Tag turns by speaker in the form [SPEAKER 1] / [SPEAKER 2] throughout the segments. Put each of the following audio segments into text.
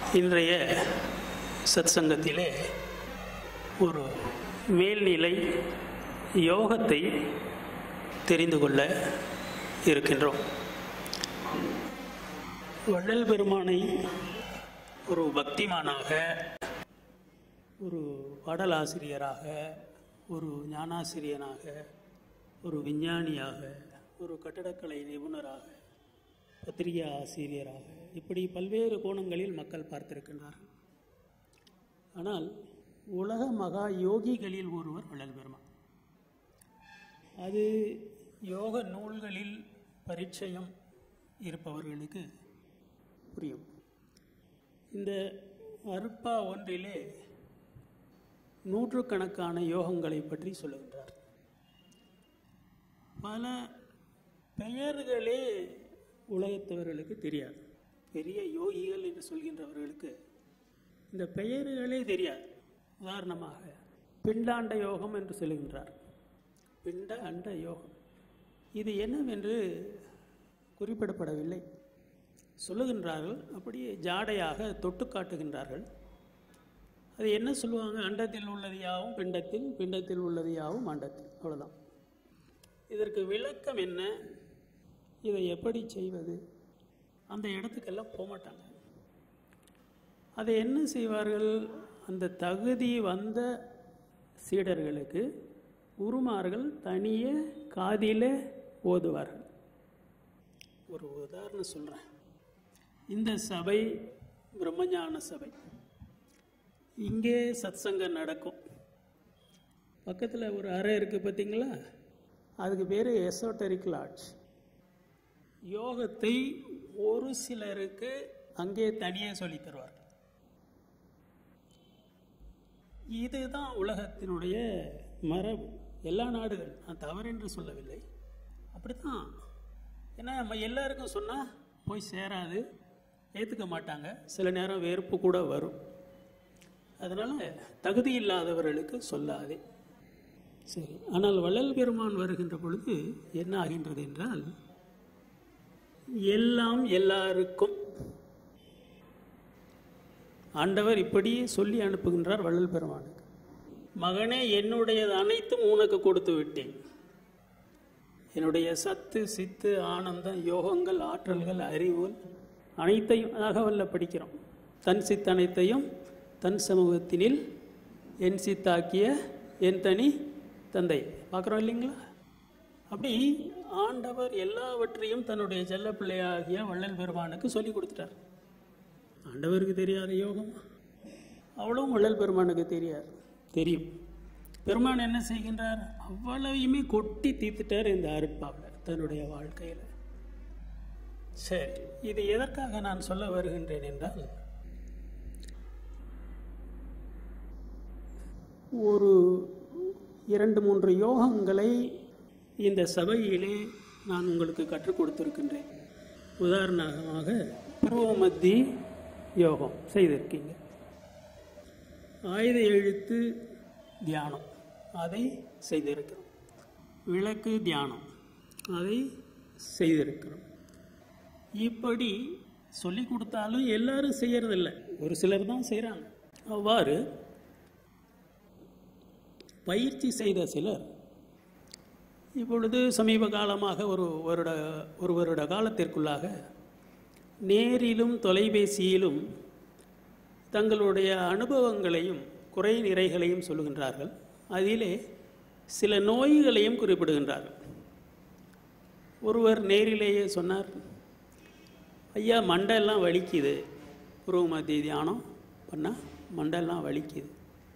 [SPEAKER 1] இன்றைய சத்சங்கத்திலே ஒரு மேல்நிலை யோகத்தை தெரிந்து கொள்ள இருக்கின்றோம் வள்ளல் பெருமானை ஒரு பக்திமானாக ஒரு பாடலாசிரியராக ஒரு ஞானாசிரியனாக ஒரு விஞ்ஞானியாக ஒரு கட்டடக்கலை நிபுணராக பத்திரிகை ஆசிரியராக இப்படி பல்வேறு கோணங்களில் மக்கள் பார்த்திருக்கின்றார்கள் ஆனால் உலக மகா யோகிகளில் ஒருவர் வள்ளல் பெருமான் அது யோக நூல்களில் பரிச்சயம் இருப்பவர்களுக்கு புரியும் இந்த அருப்பா ஒன்றிலே நூற்றுக்கணக்கான யோகங்களை பற்றி சொல்லுகின்றார் பல பெயர்களே உலகத்தவர்களுக்கு தெரியாது பெரிய யோகிகள் என்று சொல்கின்றவர்களுக்கு இந்த பெயர்களே தெரியாது உதாரணமாக பிண்டாண்ட யோகம் என்று சொல்லுகின்றார் பிண்ட அண்ட யோகம் இது என்னவென்று குறிப்பிடப்படவில்லை சொல்லுகின்றார்கள் அப்படியே ஜாடையாக தொட்டு காட்டுகின்றார்கள் அது என்ன சொல்லுவாங்க அண்டத்தில் உள்ளது யாவும் பிண்டத்தில் பிண்டத்தில் உள்ளது யாவும் அண்டத்தில் அவ்வளோதான் இதற்கு விளக்கம் என்ன இதை எப்படி செய்வது அந்த இடத்துக்கெல்லாம் போக மாட்டாங்க அதை என்ன செய்வார்கள் அந்த தகுதி வந்த சீடர்களுக்கு உருமார்கள் தனியே காதில் ஓதுவார்கள் ஒரு உதாரணம் சொல்கிறேன் இந்த சபை பிரம்மஞான சபை இங்கே சத்சங்கம் நடக்கும் பக்கத்தில் ஒரு அறை இருக்குது பார்த்தீங்களா அதுக்கு பேர் எசோட்டரிக் லாட்ஜ் யோகத்தை ஒரு சிலருக்கு அங்கே தனியே சொல்லித் தருவார்கள் இதுதான் உலகத்தினுடைய மரபு எல்லா நாடுகள் நான் தவறு என்று சொல்லவில்லை அப்படித்தான் ஏன்னா நம்ம எல்லாருக்கும் சொன்னால் போய் சேராது ஏற்றுக்க மாட்டாங்க சில நேரம் வெறுப்பு கூட வரும் அதனால் தகுதி இல்லாதவர்களுக்கு சொல்லாதே சரி ஆனால் வள்ளல் பெருமான் வருகின்ற பொழுது என்ன ஆகின்றது என்றால் எல்லாம் எல்லாருக்கும் ஆண்டவர் இப்படியே சொல்லி அனுப்புகின்றார் வள்ளல் பெருமானுக்கு மகனே என்னுடையது அனைத்தும் உனக்கு கொடுத்து விட்டேன் என்னுடைய சத்து சித்து ஆனந்தம் யோகங்கள் ஆற்றல்கள் அறிவுகள் அனைத்தையும் தகவல்ல படிக்கிறோம் தன் சித்து அனைத்தையும் தன் சமூகத்தினில் என் சித்தாக்கிய என் தனி தந்தை பார்க்குறோம் இல்லைங்களா அப்படி ஆண்டவர் எல்லாவற்றையும் தன்னுடைய செல்ல பிள்ளையாகிய வள்ளல் பெருமானுக்கு சொல்லி கொடுத்துட்டார் ஆண்டவருக்கு தெரியாத யோகம் அவ்வளவும் வள்ளல் பெருமானுக்கு தெரியாது தெரியும் பெருமான் என்ன செய்கின்றார் அவ்வளவையுமே கொட்டி தீர்த்துட்டார் இந்த அருட்பாவில் தன்னுடைய வாழ்க்கையில் சரி இது எதற்காக நான் சொல்ல வருகின்றேன் என்றால் ஒரு இரண்டு மூன்று யோகங்களை இந்த சபையிலே நான் உங்களுக்கு கற்றுக் கொடுத்திருக்கின்றேன் உதாரணமாக பூர்வமத்தி யோகம் செய்திருக்கீங்க ஆயுத எழுத்து தியானம் அதை செய்திருக்கிறோம் விளக்கு தியானம் அதை செய்திருக்கிறோம் இப்படி சொல்லி கொடுத்தாலும் எல்லாரும் செய்யறதில்ல ஒரு சிலர் தான் செய்கிறாங்க அவ்வாறு பயிற்சி செய்த சிலர் இப்பொழுது சமீப காலமாக ஒரு வருட ஒரு வருட காலத்திற்குள்ளாக நேரிலும் தொலைபேசியிலும் தங்களுடைய அனுபவங்களையும் குறை நிறைகளையும் சொல்லுகின்றார்கள் அதிலே சில நோய்களையும் குறிப்பிடுகின்றார்கள் ஒருவர் நேரிலேயே சொன்னார் ஐயா மண்டெல்லாம் வலிக்குது புருவ மத்திய தியானம் பண்ணால் மண்டெல்லாம் வலிக்குது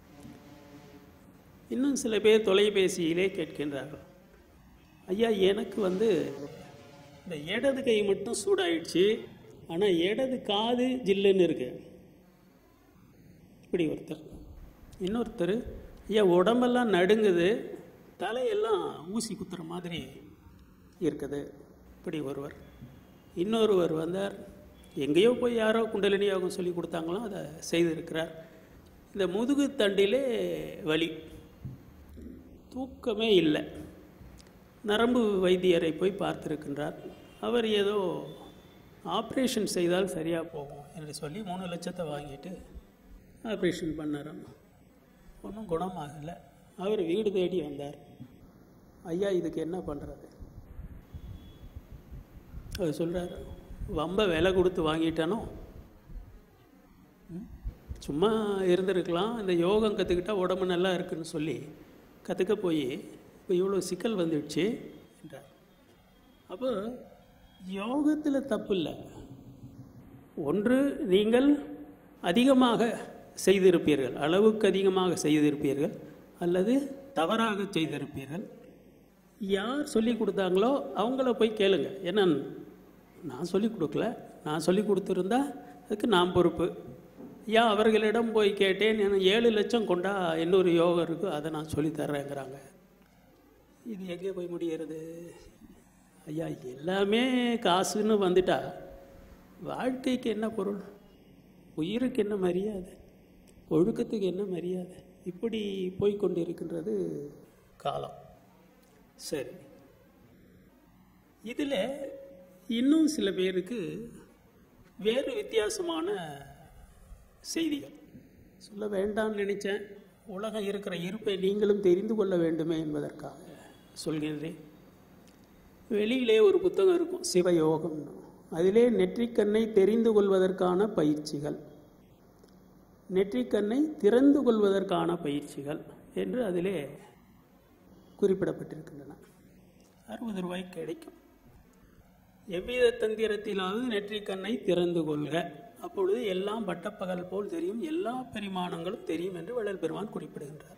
[SPEAKER 1] இன்னும் சில பேர் தொலைபேசியிலே கேட்கின்றார்கள் ஐயா எனக்கு வந்து இந்த இடது கை மட்டும் சூடாயிடுச்சு ஆனால் இடது காது ஜில்லுன்னு இருக்கு இப்படி ஒருத்தர் இன்னொருத்தர் ஐயா உடம்பெல்லாம் நடுங்குது தலையெல்லாம் ஊசி குத்துற மாதிரி இருக்குது இப்படி ஒருவர் இன்னொருவர் வந்தார் எங்கேயோ போய் யாரோ குண்டலினி யோகம் சொல்லி கொடுத்தாங்களோ அதை செய்திருக்கிறார் இந்த முதுகு தண்டிலே வலி தூக்கமே இல்லை நரம்பு வைத்தியரை போய் பார்த்திருக்கின்றார் அவர் ஏதோ ஆப்ரேஷன் செய்தால் சரியாக போகும் என்று சொல்லி மூணு லட்சத்தை வாங்கிட்டு ஆப்ரேஷன் பண்ணாராம் ஒன்றும் குணமாகலை அவர் வீடு தேடி வந்தார் ஐயா இதுக்கு என்ன பண்ணுறது அவர் சொல்கிறார் வம்ப விலை கொடுத்து வாங்கிட்டானோ ம்? சும்மா இருந்திருக்கலாம் இந்த யோகம் கற்றுக்கிட்டா உடம்பு நல்லா இருக்குன்னு சொல்லி கற்றுக்க போய் இப்போ இவ்வளோ சிக்கல் வந்துடுச்சு என்றார் அப்போ யோகத்தில் தப்பு இல்லை ஒன்று நீங்கள் அதிகமாக செய்திருப்பீர்கள் அளவுக்கு அதிகமாக செய்திருப்பீர்கள் அல்லது தவறாக செய்திருப்பீர்கள் யார் சொல்லி கொடுத்தாங்களோ அவங்கள போய் கேளுங்க ஏன்னா நான் சொல்லி கொடுக்கல நான் சொல்லி கொடுத்துருந்தா அதுக்கு நான் பொறுப்பு ஏன் அவர்களிடம் போய் கேட்டேன் நான் ஏழு லட்சம் கொண்டா இன்னொரு யோகம் இருக்கு அதை நான் சொல்லி தர்றேங்கிறாங்க இது எங்கே போய் முடிகிறது ஐயா எல்லாமே காசுன்னு வந்துட்டா வாழ்க்கைக்கு என்ன பொருள் உயிருக்கு என்ன மரியாதை ஒழுக்கத்துக்கு என்ன மரியாதை இப்படி போய்க்கொண்டு இருக்கின்றது காலம் சரி இதில் இன்னும் சில பேருக்கு வேறு வித்தியாசமான செய்திகள் சொல்ல வேண்டாம்னு நினைச்சேன் உலகம் இருக்கிற இருப்பை நீங்களும் தெரிந்து கொள்ள வேண்டுமே என்பதற்காக சொல்கின்றேன் வெளியிலே ஒரு புத்தகம் இருக்கும் சிவயோகம்னு அதிலே நெற்றிக்கண்ணை தெரிந்து கொள்வதற்கான பயிற்சிகள் நெற்றிக்கண்ணை திறந்து கொள்வதற்கான பயிற்சிகள் என்று அதிலே குறிப்பிடப்பட்டிருக்கின்றன அறுபது ரூபாய்க்கு கிடைக்கும் எவ்வித தந்திரத்திலாவது நெற்றிக்கண்ணை திறந்து கொள்க அப்பொழுது எல்லாம் பட்டப்பகல் போல் தெரியும் எல்லா பரிமாணங்களும் தெரியும் என்று வள்ளல் பெருமான் குறிப்பிடுகின்றார்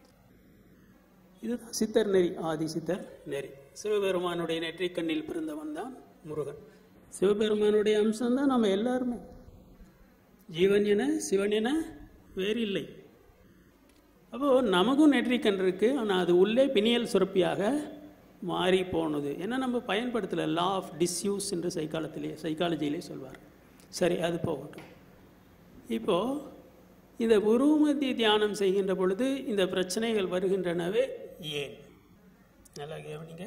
[SPEAKER 1] இதுதான் சித்தர் நெறி ஆதி சித்தர் நெறி சிவபெருமானுடைய நெற்றிக்கண்ணில் பிறந்தவன் தான் முருகன் சிவபெருமானுடைய அம்சம் தான் நம்ம எல்லாருமே ஜீவன் என சிவன் என வேறு இல்லை அப்போ நமக்கும் நெற்றிக்கண் இருக்கு ஆனால் அது உள்ளே பிணியல் சுரப்பியாக மாறி போனது ஏன்னா நம்ம பயன்படுத்தலை லா ஆஃப் டிஸ்யூஸ் என்று சைக்காலத்திலே சைக்காலஜியிலே சொல்வார் சரி அது போகட்டும் இப்போ இந்த குருமதி தியானம் செய்கின்ற பொழுது இந்த பிரச்சனைகள் வருகின்றனவே ஏன் நல்லா கவனிங்க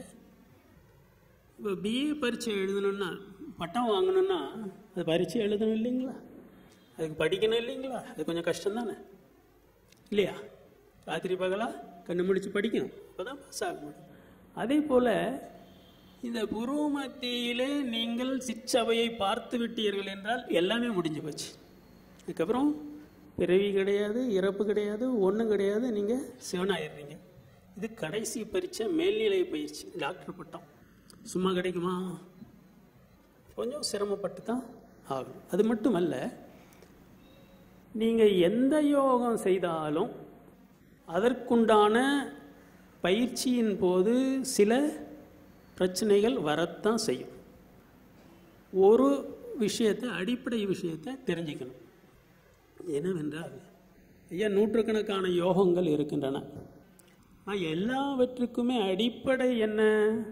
[SPEAKER 1] இப்போ பிஏ பரீட்சை எழுதணும்னா பட்டம் வாங்கணும்னா அது பரீட்சை எழுதணும் இல்லைங்களா அதுக்கு படிக்கணும் இல்லைங்களா அது கொஞ்சம் கஷ்டம் தானே இல்லையா ராத்திரி பகலா கண்ணு முடிச்சு படிக்கணும் அப்போ தான் பாஸ் ஆக முடியும் அதே போல் இந்த குரு மத்தியிலே நீங்கள் சிற்றவையை பார்த்து விட்டீர்கள் என்றால் எல்லாமே முடிஞ்சு போச்சு அதுக்கப்புறம் பிறவி கிடையாது இறப்பு கிடையாது ஒன்றும் கிடையாது நீங்கள் சிவனாயிடுறீங்க இது கடைசி பரீட்சை மேல்நிலை பயிற்சி டாக்டர் பட்டம் சும்மா கிடைக்குமா கொஞ்சம் சிரமப்பட்டு தான் ஆகும் அது மட்டுமல்ல நீங்கள் எந்த யோகம் செய்தாலும் அதற்குண்டான பயிற்சியின் போது சில பிரச்சனைகள் வரத்தான் செய்யும் ஒரு விஷயத்தை அடிப்படை விஷயத்தை தெரிஞ்சுக்கணும் என்னவென்றால் ஐயா நூற்றுக்கணக்கான யோகங்கள் இருக்கின்றன ஆனால் எல்லாவற்றுக்குமே அடிப்படை என்ன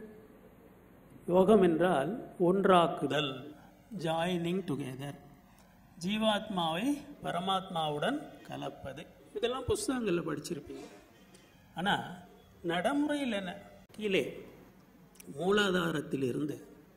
[SPEAKER 1] யோகம் என்றால் ஒன்றாக்குதல் ஜாயினிங் டுகெதர் ஜீவாத்மாவை பரமாத்மாவுடன் கலப்பது இதெல்லாம் புஸ்தகங்களில் படிச்சிருப்பீங்க ஆனால் நடைமுறையில் என்ன கீழே மூலாதாரத்திலிருந்து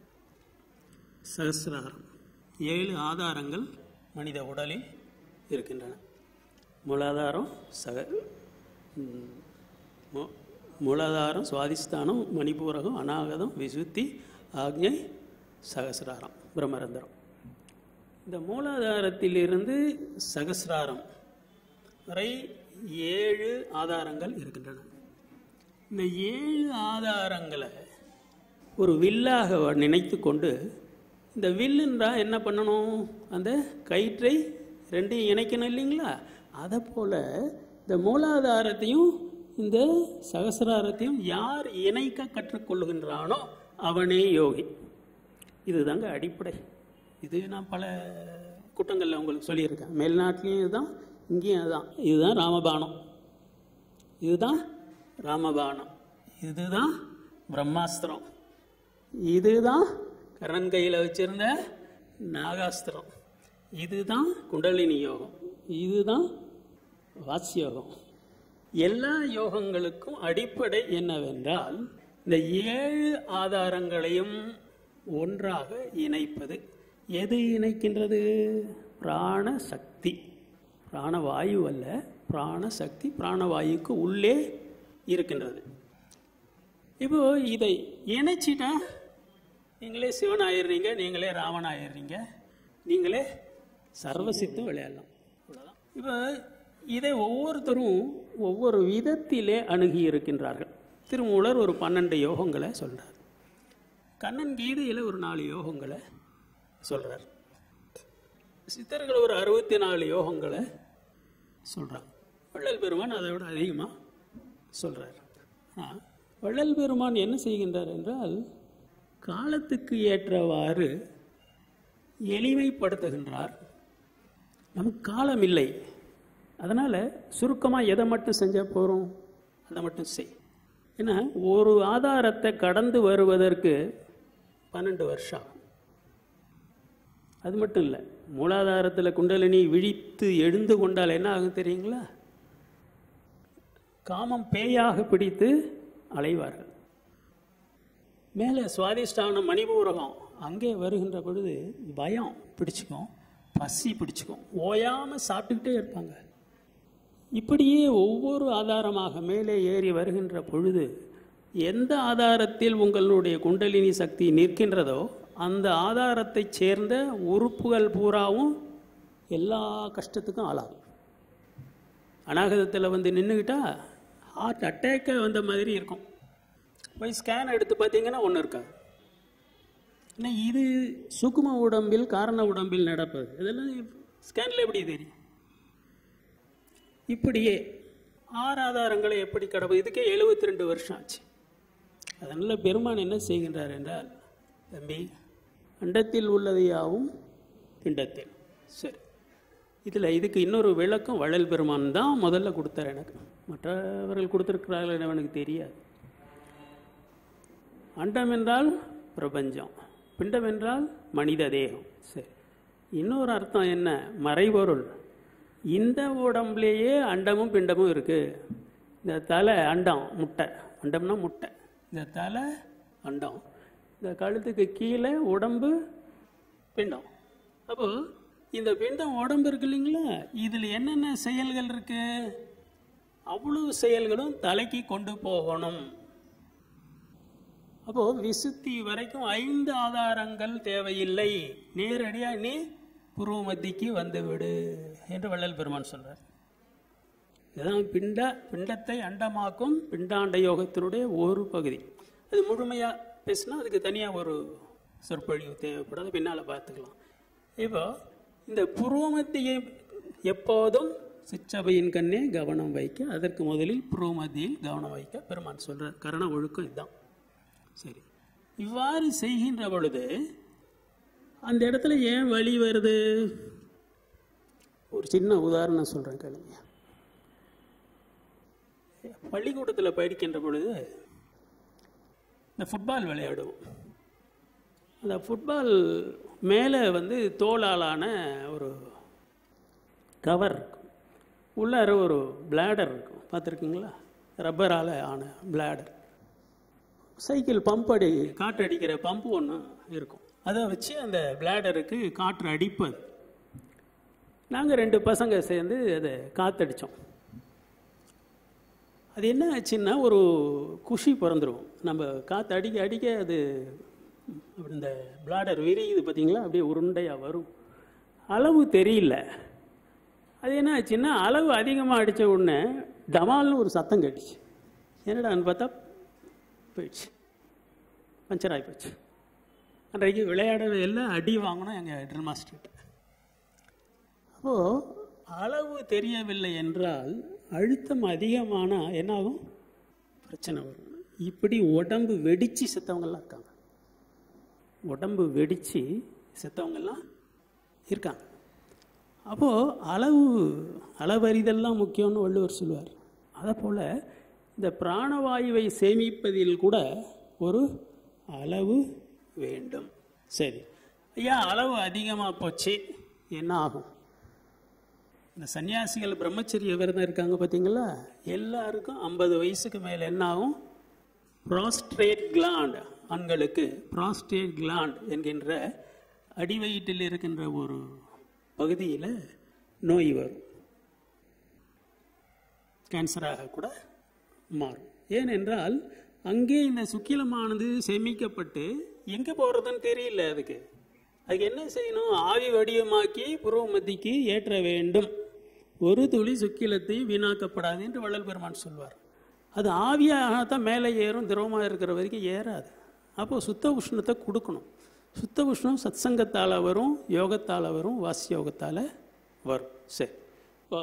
[SPEAKER 1] சகசிராரம் ஏழு ஆதாரங்கள் மனித உடலில் இருக்கின்றன மூலாதாரம் சக ம், மூ- மூலாதாரம் சுவாதிஸ்தானம் மணிபூரகம் அநாகதம் விசுத்தி ஆக்ஞை சகசிராரம் பிரம்மரந்திரம் இந்த மூலாதாரத்திலிருந்து சகசிராரம் வரை ஏழு ஆதாரங்கள் இருக்கின்றன இந்த ஏழு ஆதாரங்களை ஒரு வில்லாக நினைத்து கொண்டு இந்த வில்லுன்றா என்ன பண்ணணும் அந்த கயிற்றை ரெண்டையும் இணைக்கணும் இல்லைங்களா அதை போல் இந்த மூலாதாரத்தையும் இந்த சகசிராரத்தையும் யார் இணைக்க கற்றுக்கொள்கின்றானோ அவனே யோகி இதுதாங்க அடிப்படை இது நான் பல கூட்டங்களில் உங்களுக்கு சொல்லியிருக்கேன் மேல்நாட்டிலையும் இதுதான் இங்கேயும் அதுதான் இதுதான் ராமபானம் இதுதான் ராமபானம் இதுதான் பிரம்மாஸ்திரம் இதுதான் கரண் கையில் வச்சிருந்த நாகாஸ்திரம் இதுதான் குண்டலினி யோகம் இதுதான் வாட்சியோகம் எல்லா யோகங்களுக்கும் அடிப்படை என்னவென்றால் இந்த ஏழு ஆதாரங்களையும் ஒன்றாக இணைப்பது எது இணைக்கின்றது பிராண சக்தி பிராணவாயு அல்ல பிராண சக்தி பிராணவாயுக்கு உள்ளே இருக்கின்றது இப்போ இதை இணைச்சிட்டா நீங்களே சிவன் ஆயிடுறீங்க நீங்களே ராவன் ஆயிடுறீங்க நீங்களே சர்வசித்தும் விளையாடலாம் அவ்வளோதான் இப்போ இதை ஒவ்வொருத்தரும் ஒவ்வொரு விதத்திலே அணுகி இருக்கின்றார்கள் திருமூலர் ஒரு பன்னெண்டு யோகங்களை சொல்றார் கண்ணன் கீதையில் ஒரு நாலு யோகங்களை சொல்றார் சித்தர்கள் ஒரு அறுபத்தி நாலு யோகங்களை சொல்றாங்க வள்ளல் பெருமான் அதை விட அதிகமாக சொல்றார் ஆனா, வள்ளல் பெருமான் என்ன செய்கின்றார் என்றால் காலத்துக்கு ஏற்றவாறு எளிமைப்படுத்துகின்றார் நமக்கு காலம் இல்லை அதனால் சுருக்கமாக எதை மட்டும் செஞ்சால் போகிறோம் அதை மட்டும் செய் ஏன்னா ஒரு ஆதாரத்தை கடந்து வருவதற்கு பன்னெண்டு வருஷம் ஆகும் அது மட்டும் இல்லை மூலாதாரத்தில் குண்டலினி விழித்து எழுந்து கொண்டால் என்ன ஆகும் தெரியுங்களா காமம் பேயாக பிடித்து அலைவார்கள் மேலே சுவாதிஷ்டான மணிபூரகம் அங்கே வருகின்ற பொழுது பயம் பிடிச்சுக்கும் பசி பிடிச்சுக்கும் ஓயாமல் சாப்பிட்டுக்கிட்டே இருப்பாங்க இப்படியே ஒவ்வொரு ஆதாரமாக மேலே ஏறி வருகின்ற பொழுது எந்த ஆதாரத்தில் உங்களுடைய குண்டலினி சக்தி நிற்கின்றதோ அந்த ஆதாரத்தைச் சேர்ந்த உறுப்புகள் பூராவும் எல்லா கஷ்டத்துக்கும் ஆளாகும் அநாகதத்தில் வந்து நின்றுக்கிட்டா ஹார்ட் அட்டேக்கே வந்த மாதிரி இருக்கும் போய் ஸ்கேன் எடுத்து பார்த்தீங்கன்னா ஒன்றும் இருக்காது ஏன்னா இது சுக்கும உடம்பில் காரண உடம்பில் நடப்பது இதெல்லாம் ஸ்கேனில் எப்படி தெரியும் இப்படியே ஆறு ஆதாரங்களை எப்படி கடவுள் இதுக்கே எழுபத்தி ரெண்டு வருஷம் ஆச்சு அதனால் பெருமான் என்ன செய்கின்றார் என்றால் தம்பி அண்டத்தில் உள்ளது யாவும் பிண்டத்தில் சரி இதில் இதுக்கு இன்னொரு விளக்கம் வள்ளல் பெருமான் தான் முதல்ல கொடுத்தார் எனக்கு மற்றவர்கள் கொடுத்துருக்கிறார்கள் எனக்கு தெரியாது அண்டம் என்றால் பிரபஞ்சம் பிண்டம் என்றால் மனித தேகம் சரி இன்னொரு அர்த்தம் என்ன மறைபொருள் இந்த உடம்புலேயே அண்டமும் பிண்டமும் இருக்கு இந்த தலை அண்டம் முட்டை அண்டம்னா முட்டை இந்த தலை அண்டம் இந்த கழுத்துக்கு கீழே உடம்பு பிண்டம் அப்போ இந்த பிண்டம் உடம்பு இருக்கு இல்லைங்களா இதில் என்னென்ன செயல்கள் இருக்கு அவ்வளவு செயல்களும் தலைக்கு கொண்டு போகணும் அப்போ விசுத்தி வரைக்கும் ஐந்து ஆதாரங்கள் தேவையில்லை நேரடியா நீ புருவ மத்திக்கு வந்து விடு என்று வள்ளல் பெருமான் சொல்றார் இதுதான் பிண்ட பிண்டத்தை அண்டமாக்கும் பிண்டாண்ட யோகத்தினுடைய ஒரு பகுதி அது முழுமையா பேசினா அதுக்கு தனியா ஒரு சொற்பொழிவு தேவைப்படாது பின்னால பார்த்துக்கலாம் இப்போ இந்த புருவமத்தியை எப்போதும் சிற்றபையின் கண்ணே கவனம் வைக்க அதற்கு முதலில் புருவமத்தியில் கவனம் வைக்க பெருமான் சொல்றார் கரண ஒழுக்கம் இதுதான் சரி இவ்வாறு செய்கின்ற பொழுது அந்த இடத்துல ஏன் வலி வருது ஒரு சின்ன உதாரணம் சொல்றேன் கேளுங்க பள்ளிக்கூடத்தில் படிக்கின்ற பொழுது இந்த ஃபுட்பால் விளையாடுவோம் அந்த ஃபுட்பால் மேலே வந்து தோலாலான ஒரு கவர் இருக்கும் உள்ளார ஒரு பிளாடர் இருக்கும் பார்த்துருக்கீங்களா ரப்பரால் ஆன பிளாடர் சைக்கிள் பம்ப் அடி காற்று அடிக்கிற பம்பு ஒன்று இருக்கும் அதை வச்சு அந்த பிளாடருக்கு காற்று அடிப்பது நாங்கள் ரெண்டு பசங்க சேர்ந்து அதை காத்தடித்தோம் அது என்ன ஆச்சுன்னா ஒரு குஷி பிறந்துடும் நம்ம காற்று அடிக்க அடிக்க அது அப்படி இந்த பிளாடர் விரியுது பார்த்தீங்களா அப்படியே உருண்டையாக வரும் அளவு தெரியல அது என்ன ஆச்சுன்னா அளவு அதிகமாக அடித்த உடனே டமால்னு ஒரு சத்தம் கேட்டுச்சு என்னடான்னு பார்த்தா போயிடுச்சு பஞ்சர் ஆகி போச்சு அன்றைக்கு விளையாடவே இல்லை அடி வாங்கணும் எங்கள் ட்ரில் மாஸ்டர்கிட்ட அப்போது அளவு தெரியவில்லை என்றால் அழுத்தம் அதிகமானால் என்னாகும் பிரச்சனை வரும் இப்படி உடம்பு வெடித்து செத்தவங்கெல்லாம் இருக்காங்க உடம்பு வெடித்து செத்தவங்கெல்லாம் இருக்காங்க அப்போது அளவு அளவறிதெல்லாம் முக்கியம்னு வள்ளுவர் சொல்லுவார் அதை போல் இந்த பிராணவாயுவை சேமிப்பதில் கூட ஒரு அளவு வேண்டும் சரி ஐயா அளவு அதிகமாக போச்சு என்ன ஆகும் இந்த சன்னியாசிகள் பிரம்மச்சரிய விரதம் இருக்காங்க பார்த்தீங்களா எல்லாருக்கும் ஐம்பது வயசுக்கு மேலே என்ன ஆகும் ப்ராஸ்ட்ரேட் கிளாண்ட் ஆண்களுக்கு ப்ராஸ்ட்ரேட் கிளாண்ட் என்கின்ற அடிவயிற்றில் இருக்கின்ற ஒரு பகுதியில் நோய் வரும் கேன்சராக கூட மாறும் ஏனென்றால் அங்கே இந்த சுக்கிலமானது சேமிக்கப்பட்டு எங்கே போகிறதுன்னு தெரியல அதுக்கு அதுக்கு என்ன செய்யணும் ஆவி வடிவமாக்கி புருவ மத்திக்கு ஏற்ற வேண்டும் ஒரு துளி சுக்கிலத்தை வீணாக்கப்படாது என்று வள்ளல் பெருமான் சொல்வார் அது ஆவியாகத்தான் மேலே ஏறும் திரவமாக இருக்கிற வரைக்கும் ஏறாது அப்போ சுத்த உஷ்ணத்தை கொடுக்கணும் சுத்த உஷ்ணம் சத்சங்கத்தால் வரும் யோகத்தால் வரும் வாசிய யோகத்தால் வரும் சரி இப்போ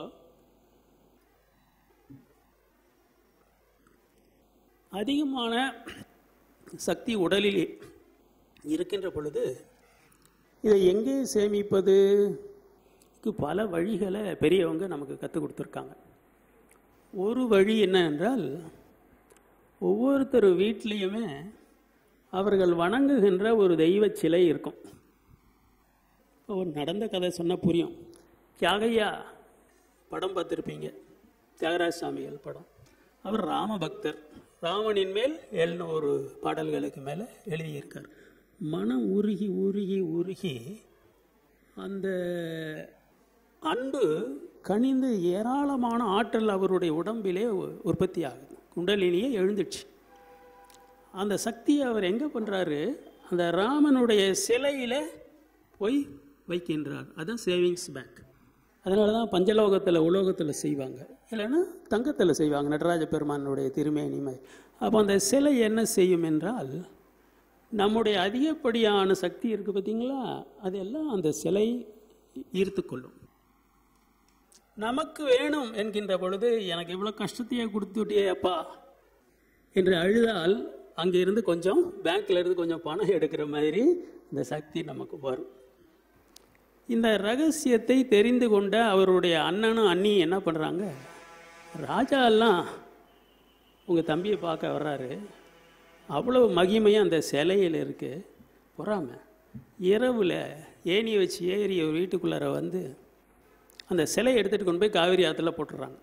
[SPEAKER 1] அதிகமான சக்தி உடலில் இருக்கின்ற பொழுது இதை எங்கே சேமிப்பது இதுக்கு பல வழிகளை பெரியவங்க நமக்கு கற்றுக் கொடுத்துருக்காங்க ஒரு வழி என்ன என்றால் ஒவ்வொருத்தர் வீட்லேயுமே அவர்கள் வணங்குகின்ற ஒரு தெய்வ சிலை இருக்கும் ஒரு நடந்த கதை சொன்னால் புரியும் தியாகையா படம் பார்த்துருப்பீங்க தியாகராஜ சாமிகள் படம் அவர் ராம பக்தர் ராமனின் மேல் எழுநூறு பாடல்களுக்கு மேலே எழுதியிருக்கார் மனம் உருகி உருகி உருகி அந்த அன்பு கனிந்து ஏராளமான ஆற்றல் அவருடைய உடம்பிலே உ- உற்பத்தி ஆகுது குண்டலினியே எழுந்துச்சு அந்த சக்தியை அவர் எங்கே பண்ணுறாரு அந்த ராமனுடைய சிலையில் போய் வைக்கின்றார் அதான் சேவிங்ஸ் பேங்க் அதனால தான் பஞ்சலோகத்தில் உலோகத்தில் செய்வாங்க இல்லைன்னா தங்கத்தில் செய்வாங்க நடராஜ பெருமானுடைய திருமேனிமை அப்போ அந்த சிலை என்ன செய்யும் என்றால் நம்முடைய அதிகப்படியான சக்தி இருக்குது பார்த்தீங்களா அதெல்லாம் அந்த சிலை ஈர்த்து கொள்ளும் நமக்கு வேணும் என்கின்ற பொழுது எனக்கு இவ்வளோ கஷ்டத்தையே கொடுத்துட்டியே அப்பா என்று அழுதால் அங்கே இருந்து கொஞ்சம் பேங்க்ல இருந்து கொஞ்சம் பணம் எடுக்கிற மாதிரி இந்த சக்தி நமக்கு வரும் இந்த ரகசியத்தை தெரிந்து கொண்ட அவருடைய அண்ணனும் அண்ணியும் என்ன பண்ணுறாங்க ராஜா எல்லாம் உங்கள் தம்பியை பார்க்க வர்றாரு அவ்வளவு மகிமையாக அந்த சிலையில் இருக்கு பொறாம இரவில் ஏணி வச்சு ஏறி ஒரு வீட்டுக்குள்ளார வந்து அந்த சிலையை எடுத்துகிட்டு கொண்டு போய் காவிரி ஆற்றுல போட்டுடுறாங்க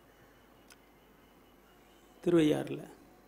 [SPEAKER 1] திருவையாறில்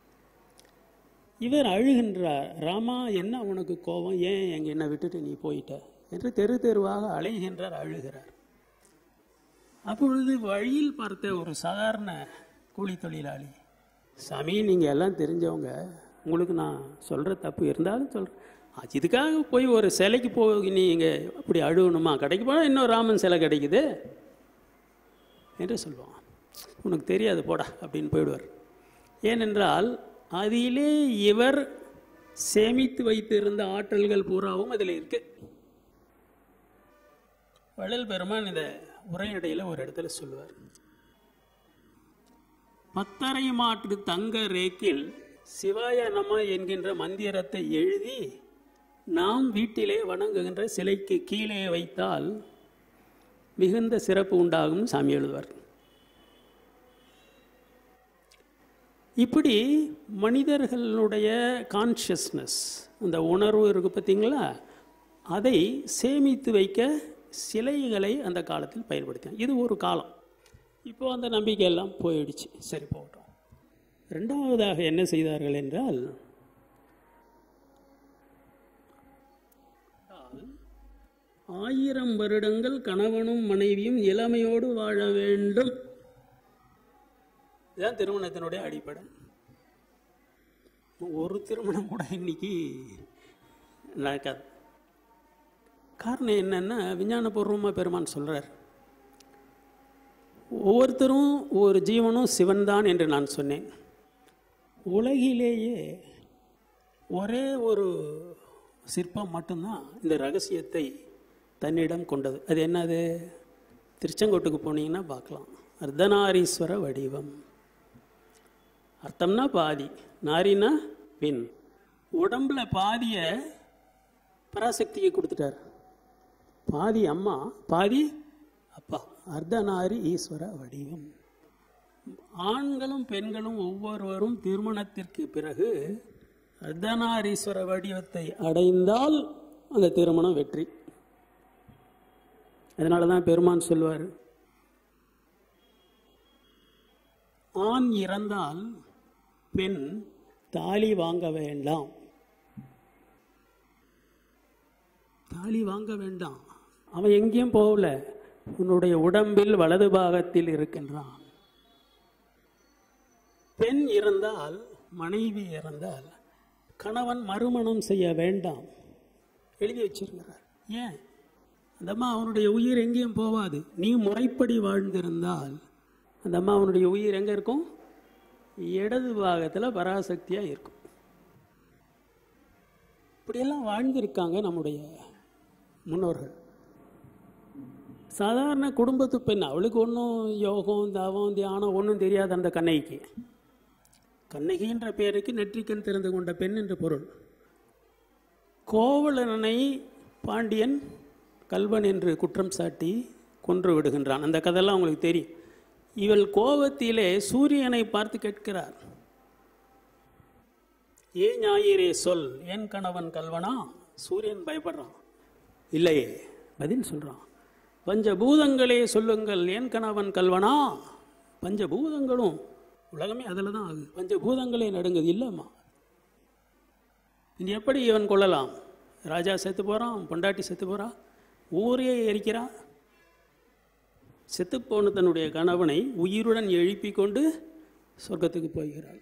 [SPEAKER 1] இவர் அழுகின்றார் ராமா என்ன உனக்கு கோபம் ஏன் எங்க என்னை விட்டுட்டு நீ போயிட்ட என்று தெரு தெருவாக அலைகின்றார் அழுகிறார் அப்பொழுது வழியில் பார்த்த ஒரு சாதாரண கூலி தொழிலாளி சாமி நீங்கள் எல்லாம் தெரிஞ்சவங்க உங்களுக்கு நான் சொல்கிற தப்பு இருந்தாலும் சொல்கிறேன் இதுக்காக போய் ஒரு சிலைக்கு போய் நீங்கள் அப்படி அழுகணுமா கடைக்கு போனால் இன்னும் ராமன் சிலை கிடைக்குது என்று சொல்லுவான் உனக்கு தெரியாது போடா அப்படின்னு போயிடுவார் ஏனென்றால் அதிலே இவர் சேமித்து வைத்திருந்த ஆற்றல்கள் பூராவும் அதில் இருக்கு வள்ளல் பெருமான் இந்த உரைநடையில் ஒரு இடத்துல சொல்லுவார் பத்தரை மாற்று தங்க ரேக்கில் சிவாய நம என்கின்ற மந்திரத்தை எழுதி நாம் வீட்டிலே வணங்குகின்ற சிலைக்கு கீழே வைத்தால் மிகுந்த சிறப்பு உண்டாகும் சாமி எழுதுவார் இப்படி மனிதர்களுடைய கான்ஷியஸ்னஸ் அந்த உணர்வு இருக்கு பார்த்தீங்களா அதை சேமித்து வைக்க சிலைகளை அந்த காலத்தில் பயன்படுத்தினாங்க இது ஒரு காலம் இப்போ அந்த நம்பிக்கை எல்லாம் போயிடுச்சு சரி போகட்டும் ரெண்டாவதாக என்ன செய்தார்கள் என்றால் ஆயிரம் வருடங்கள் கணவனும் மனைவியும் இளமையோடு வாழ வேண்டும் இதுதான் திருமணத்தினுடைய அடிப்படை ஒரு திருமணம் கூட இன்னைக்கு நடக்காது காரணம் என்னன்னா விஞ்ஞானபூர்வமாக பெருமான் சொல்றார் ஒவ்வொருத்தரும் ஒரு ஜீவனும் சிவன்தான் என்று நான் சொன்னேன் உலகிலேயே ஒரே ஒரு சிற்பம் மட்டும்தான் இந்த ரகசியத்தை தன்னிடம் கொண்டது அது என்னது திருச்செங்கோட்டுக்கு போனீங்கன்னா பார்க்கலாம் அர்த்தநாரீஸ்வர வடிவம் அர்த்தம்னா பாதி நாரினா பின் உடம்புல பாதிய பராசக்திக்கு கொடுத்துட்டார் பாதி அம்மா பாதி அப்பா அர்த்தநாரி ஈஸ்வர வடிவம் ஆண்களும் பெண்களும் ஒவ்வொருவரும் திருமணத்திற்கு பிறகு அர்த்தநாரீஸ்வர வடிவத்தை அடைந்தால் அந்த திருமணம் வெற்றி அதனால தான் பெருமான் சொல்வார் ஆண் இறந்தால் பெண் தாலி வாங்க வேண்டாம் தாலி வாங்க வேண்டாம் அவன் எங்கேயும் போகல உன்னுடைய உடம்பில் வலது பாகத்தில் இருக்கின்றான் பெண் இறந்தால் மனைவி இறந்தால் கணவன் மறுமணம் செய்ய வேண்டாம் எழுதி வச்சிருக்கிறார் ஏன் அந்த அம்மா அவனுடைய உயிர் எங்கேயும் போவாது நீ முறைப்படி வாழ்ந்திருந்தால் அந்த அம்மா அவனுடைய உயிர் எங்க இருக்கும் இடது பாகத்தில் பராசக்தியாக இருக்கும் இப்படியெல்லாம் வாழ்ந்திருக்காங்க நம்முடைய முன்னோர்கள் சாதாரண குடும்பத்து பெண் அவளுக்கு ஒன்றும் யோகம் தவம் தியானம் ஒன்றும் தெரியாது அந்த கண்ணகிக்கு கண்ணகின்ற பெயருக்கு நெற்றிக்கண் திறந்து கொண்ட பெண் என்று பொருள் கோவலனை பாண்டியன் கல்வன் என்று குற்றம் சாட்டி கொன்று விடுகின்றான் அந்த கதையெல்லாம் உங்களுக்கு தெரியும் இவள் கோபத்திலே சூரியனை பார்த்து கேட்கிறார் ஏ ஞாயிறே சொல் என் கணவன் கல்வனா சூரியன் பயப்படுறான் இல்லையே பதில் சொல்றான் பஞ்சபூதங்களே சொல்லுங்கள் என் கணவன் கல்வனா பஞ்சபூதங்களும் உலகமே அதில் தான் ஆகுது பஞ்சபூதங்களே நடுங்குது இல்லைம்மா இனி எப்படி இவன் கொள்ளலாம் ராஜா செத்து போகிறான் பொண்டாட்டி செத்து போறா ஊரே எரிக்கிறான் செத்துப்போன தன்னுடைய கணவனை உயிருடன் எழுப்பி கொண்டு சொர்க்கத்துக்கு போகிறாள்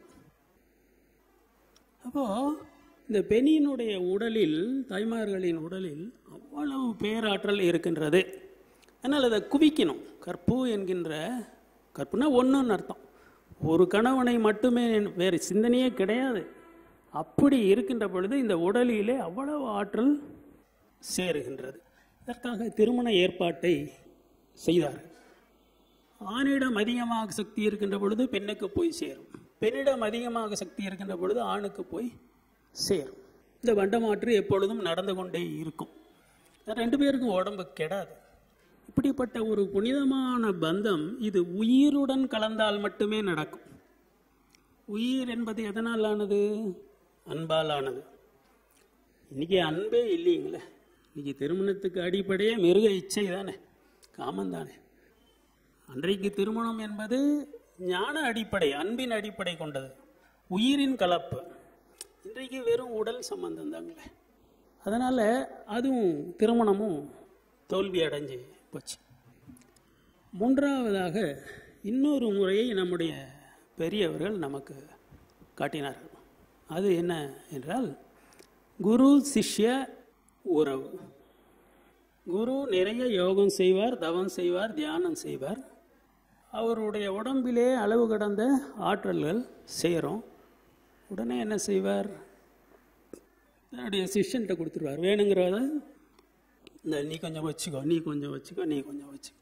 [SPEAKER 1] அப்போ இந்த பெண்ணினுடைய உடலில் தாய்மார்களின் உடலில் அவ்வளவு பேராற்றல் இருக்கின்றது அதனால் அதை குவிக்கணும் கற்பு என்கின்ற கற்புனா ஒன்றுன்னு அர்த்தம் ஒரு கணவனை மட்டுமே வேறு சிந்தனையே கிடையாது அப்படி இருக்கின்ற பொழுது இந்த உடலிலே அவ்வளவு ஆற்றல் சேருகின்றது இதற்காக திருமண ஏற்பாட்டை செய்தார்கள் ஆணிடம் அதிகமாக சக்தி இருக்கின்ற பொழுது பெண்ணுக்கு போய் சேரும் பெண்ணிடம் அதிகமாக சக்தி இருக்கின்ற பொழுது ஆணுக்கு போய் சேரும் இந்த வண்டமாற்று எப்பொழுதும் நடந்து கொண்டே இருக்கும் ரெண்டு பேருக்கும் உடம்பு கெடாது இப்படிப்பட்ட ஒரு புனிதமான பந்தம் இது உயிருடன் கலந்தால் மட்டுமே நடக்கும் உயிர் என்பது எதனால் ஆனது அன்பால் ஆனது இன்னைக்கு அன்பே இல்லைங்களே இன்னைக்கு திருமணத்துக்கு அடிப்படையே மிருக இச்சை தானே காமம் தானே அன்றைக்கு திருமணம் என்பது ஞான அடிப்படை அன்பின் அடிப்படை கொண்டது உயிரின் கலப்பு இன்றைக்கு வெறும் உடல் சம்பந்தம் தாங்களே அதனால் அதுவும் திருமணமும் தோல்வி அடைஞ்சு போச்சு மூன்றாவதாக இன்னொரு முறையை நம்முடைய பெரியவர்கள் நமக்கு காட்டினார்கள் அது என்ன என்றால் குரு சிஷ்ய உறவு குரு நிறைய யோகம் செய்வார் தவம் செய்வார் தியானம் செய்வார் அவருடைய உடம்பிலே அளவு கடந்த ஆற்றல்கள் சேரும் உடனே என்ன செய்வார் தன்னுடைய சிஷ்யன்கிட்ட கொடுத்துருவார் வேணுங்கிறத இந்த நீ கொஞ்சம் வச்சுக்கோ நீ கொஞ்சம் வச்சுக்கோ நீ கொஞ்சம் வச்சுக்கோ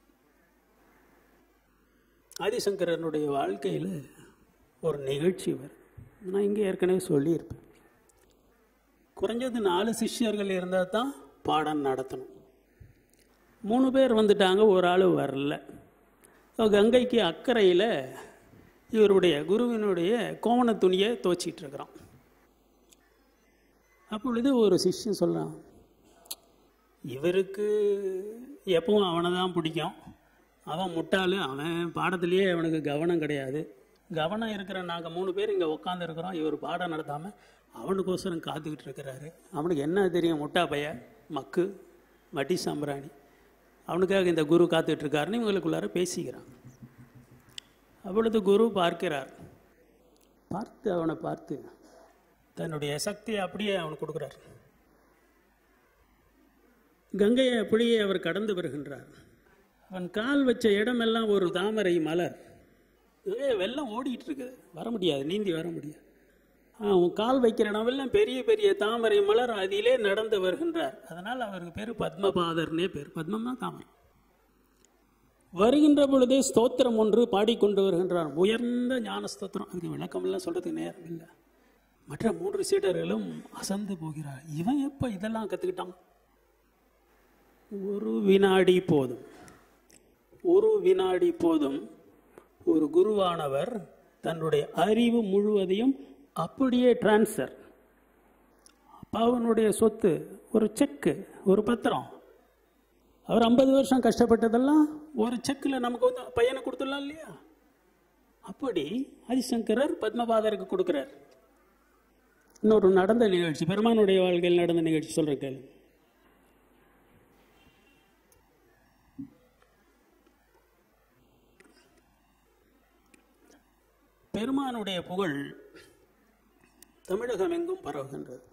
[SPEAKER 1] ஆதிசங்கரனுடைய வாழ்க்கையில் ஒரு நிகழ்ச்சி வரும் நான் இங்கே ஏற்கனவே சொல்லியிருப்பேன் குறைஞ்சது நாலு சிஷ்யர்கள் இருந்தால் தான் பாடம் நடத்தணும் மூணு பேர் வந்துட்டாங்க ஒரு ஆள் வரல கங்கைக்கு அக்கறையில் இவருடைய குருவினுடைய கோவண துணியை துவச்சிட்டு இருக்கிறான் அப்பொழுது ஒரு சிஷ்யன் சொல்கிறான் இவருக்கு எப்பவும் அவனை தான் பிடிக்கும் அவன் முட்டாள் அவன் பாடத்திலேயே அவனுக்கு கவனம் கிடையாது கவனம் இருக்கிற நாங்கள் மூணு பேர் இங்கே உட்காந்துருக்குறோம் இவர் பாடம் நடத்தாமல் அவனுக்கோசரம் காத்துக்கிட்டு இருக்கிறாரு அவனுக்கு என்ன தெரியும் முட்டா பைய மக்கு வட்டி சாம்பிராணி அவனுக்காக இந்த குரு காத்துட்டு இருக்காருன்னு இவங்களுக்குள்ளார பேசிக்கிறான் அப்பொழுது குரு பார்க்கிறார் பார்த்து அவனை பார்த்து தன்னுடைய சக்தியை அப்படியே அவனுக்கு கொடுக்குறார் கங்கையை அப்படியே அவர் கடந்து வருகின்றார் அவன் கால் வச்ச இடமெல்லாம் ஒரு தாமரை மலர் ஏ வெள்ளம் ஓடிட்டு இருக்குது வர முடியாது நீந்தி வர முடியாது அவன் கால் வைக்கிற இடமெல்லாம் பெரிய பெரிய தாமரை மலர் அதிலே நடந்து வருகின்றார் அதனால் அவருக்கு பேர் பத்மபாதர்னே பேர் பத்மம்னா தாமரை வருகின்ற பொழுதே ஸ்தோத்திரம் ஒன்று பாடிக்கொண்டு வருகின்றார் உயர்ந்த ஞான ஸ்தோத்திரம் அதுக்கு விளக்கமெல்லாம் சொல்றதுக்கு நேரம் இல்லை மற்ற மூன்று சீடர்களும் அசந்து போகிறார் இவன் எப்போ இதெல்லாம் கற்றுக்கிட்டான் ஒரு வினாடி போதும் ஒரு வினாடி போதும் ஒரு குருவானவர் தன்னுடைய அறிவு முழுவதையும் அப்படியே டிரான்ஸ்ஃபர் அப்பாவனுடைய சொத்து ஒரு செக்கு ஒரு பத்திரம் அவர் ஐம்பது வருஷம் கஷ்டப்பட்டதெல்லாம் ஒரு செக்கில் நமக்கு வந்து பையனை கொடுத்துடலாம் இல்லையா அப்படி ஆதிசங்கரர் பத்மபாதருக்கு கொடுக்குறார் இன்னொரு நடந்த நிகழ்ச்சி பெருமானுடைய வாழ்க்கையில் நடந்த நிகழ்ச்சி சொல்கிறேன் கேளு பெருமானுடைய புகழ் தமிழகம் எங்கும் பரவுகின்றது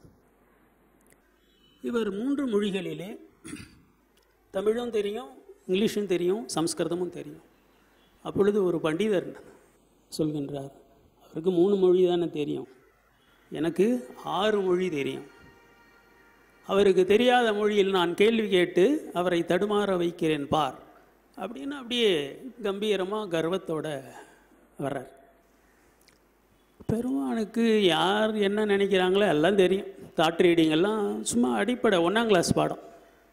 [SPEAKER 1] இவர் மூன்று மொழிகளிலே தமிழும் தெரியும் இங்கிலீஷும் தெரியும் சம்ஸ்கிருதமும் தெரியும் அப்பொழுது ஒரு பண்டிதர் சொல்கின்றார் அவருக்கு மூணு மொழி தானே தெரியும் எனக்கு ஆறு மொழி தெரியும் அவருக்கு தெரியாத மொழியில் நான் கேள்வி கேட்டு அவரை தடுமாற வைக்கிறேன் பார் அப்படின்னு அப்படியே கம்பீரமாக கர்வத்தோட வர்றார் பெருமானுக்கு யார் என்ன நினைக்கிறாங்களோ எல்லாம் தெரியும் தாட் ரீடிங் எல்லாம் சும்மா அடிப்படை ஒன்றாம் கிளாஸ் பாடம்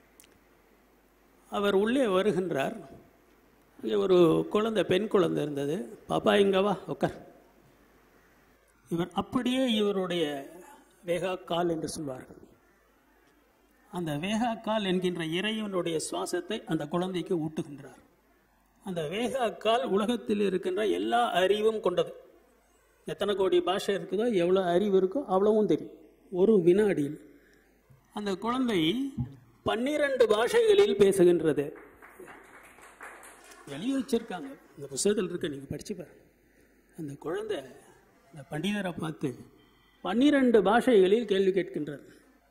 [SPEAKER 1] அவர் உள்ளே வருகின்றார் அங்கே ஒரு குழந்தை பெண் குழந்தை இருந்தது பாப்பா இங்க வா உட்கார் இவர் அப்படியே இவருடைய வேகாக்கால் என்று சொல்வார்கள் அந்த வேகாக்கால் என்கின்ற இறைவனுடைய சுவாசத்தை அந்த குழந்தைக்கு ஊட்டுகின்றார் அந்த வேகாக்கால் உலகத்தில் இருக்கின்ற எல்லா அறிவும் கொண்டது எத்தனை கோடி பாஷை இருக்குதோ எவ்வளோ அறிவு இருக்கோ அவ்வளவும் தெரியும் ஒரு வினாடியில் அந்த குழந்தை பன்னிரண்டு பாஷைகளில் பேசுகின்றது எழுதி வச்சிருக்காங்க இந்த புத்தகத்தில் இருக்க நீங்கள் படிச்சு பாருங்க அந்த குழந்தை அந்த பண்டிதரை பார்த்து பன்னிரண்டு பாஷைகளில் கேள்வி கேட்கின்றார்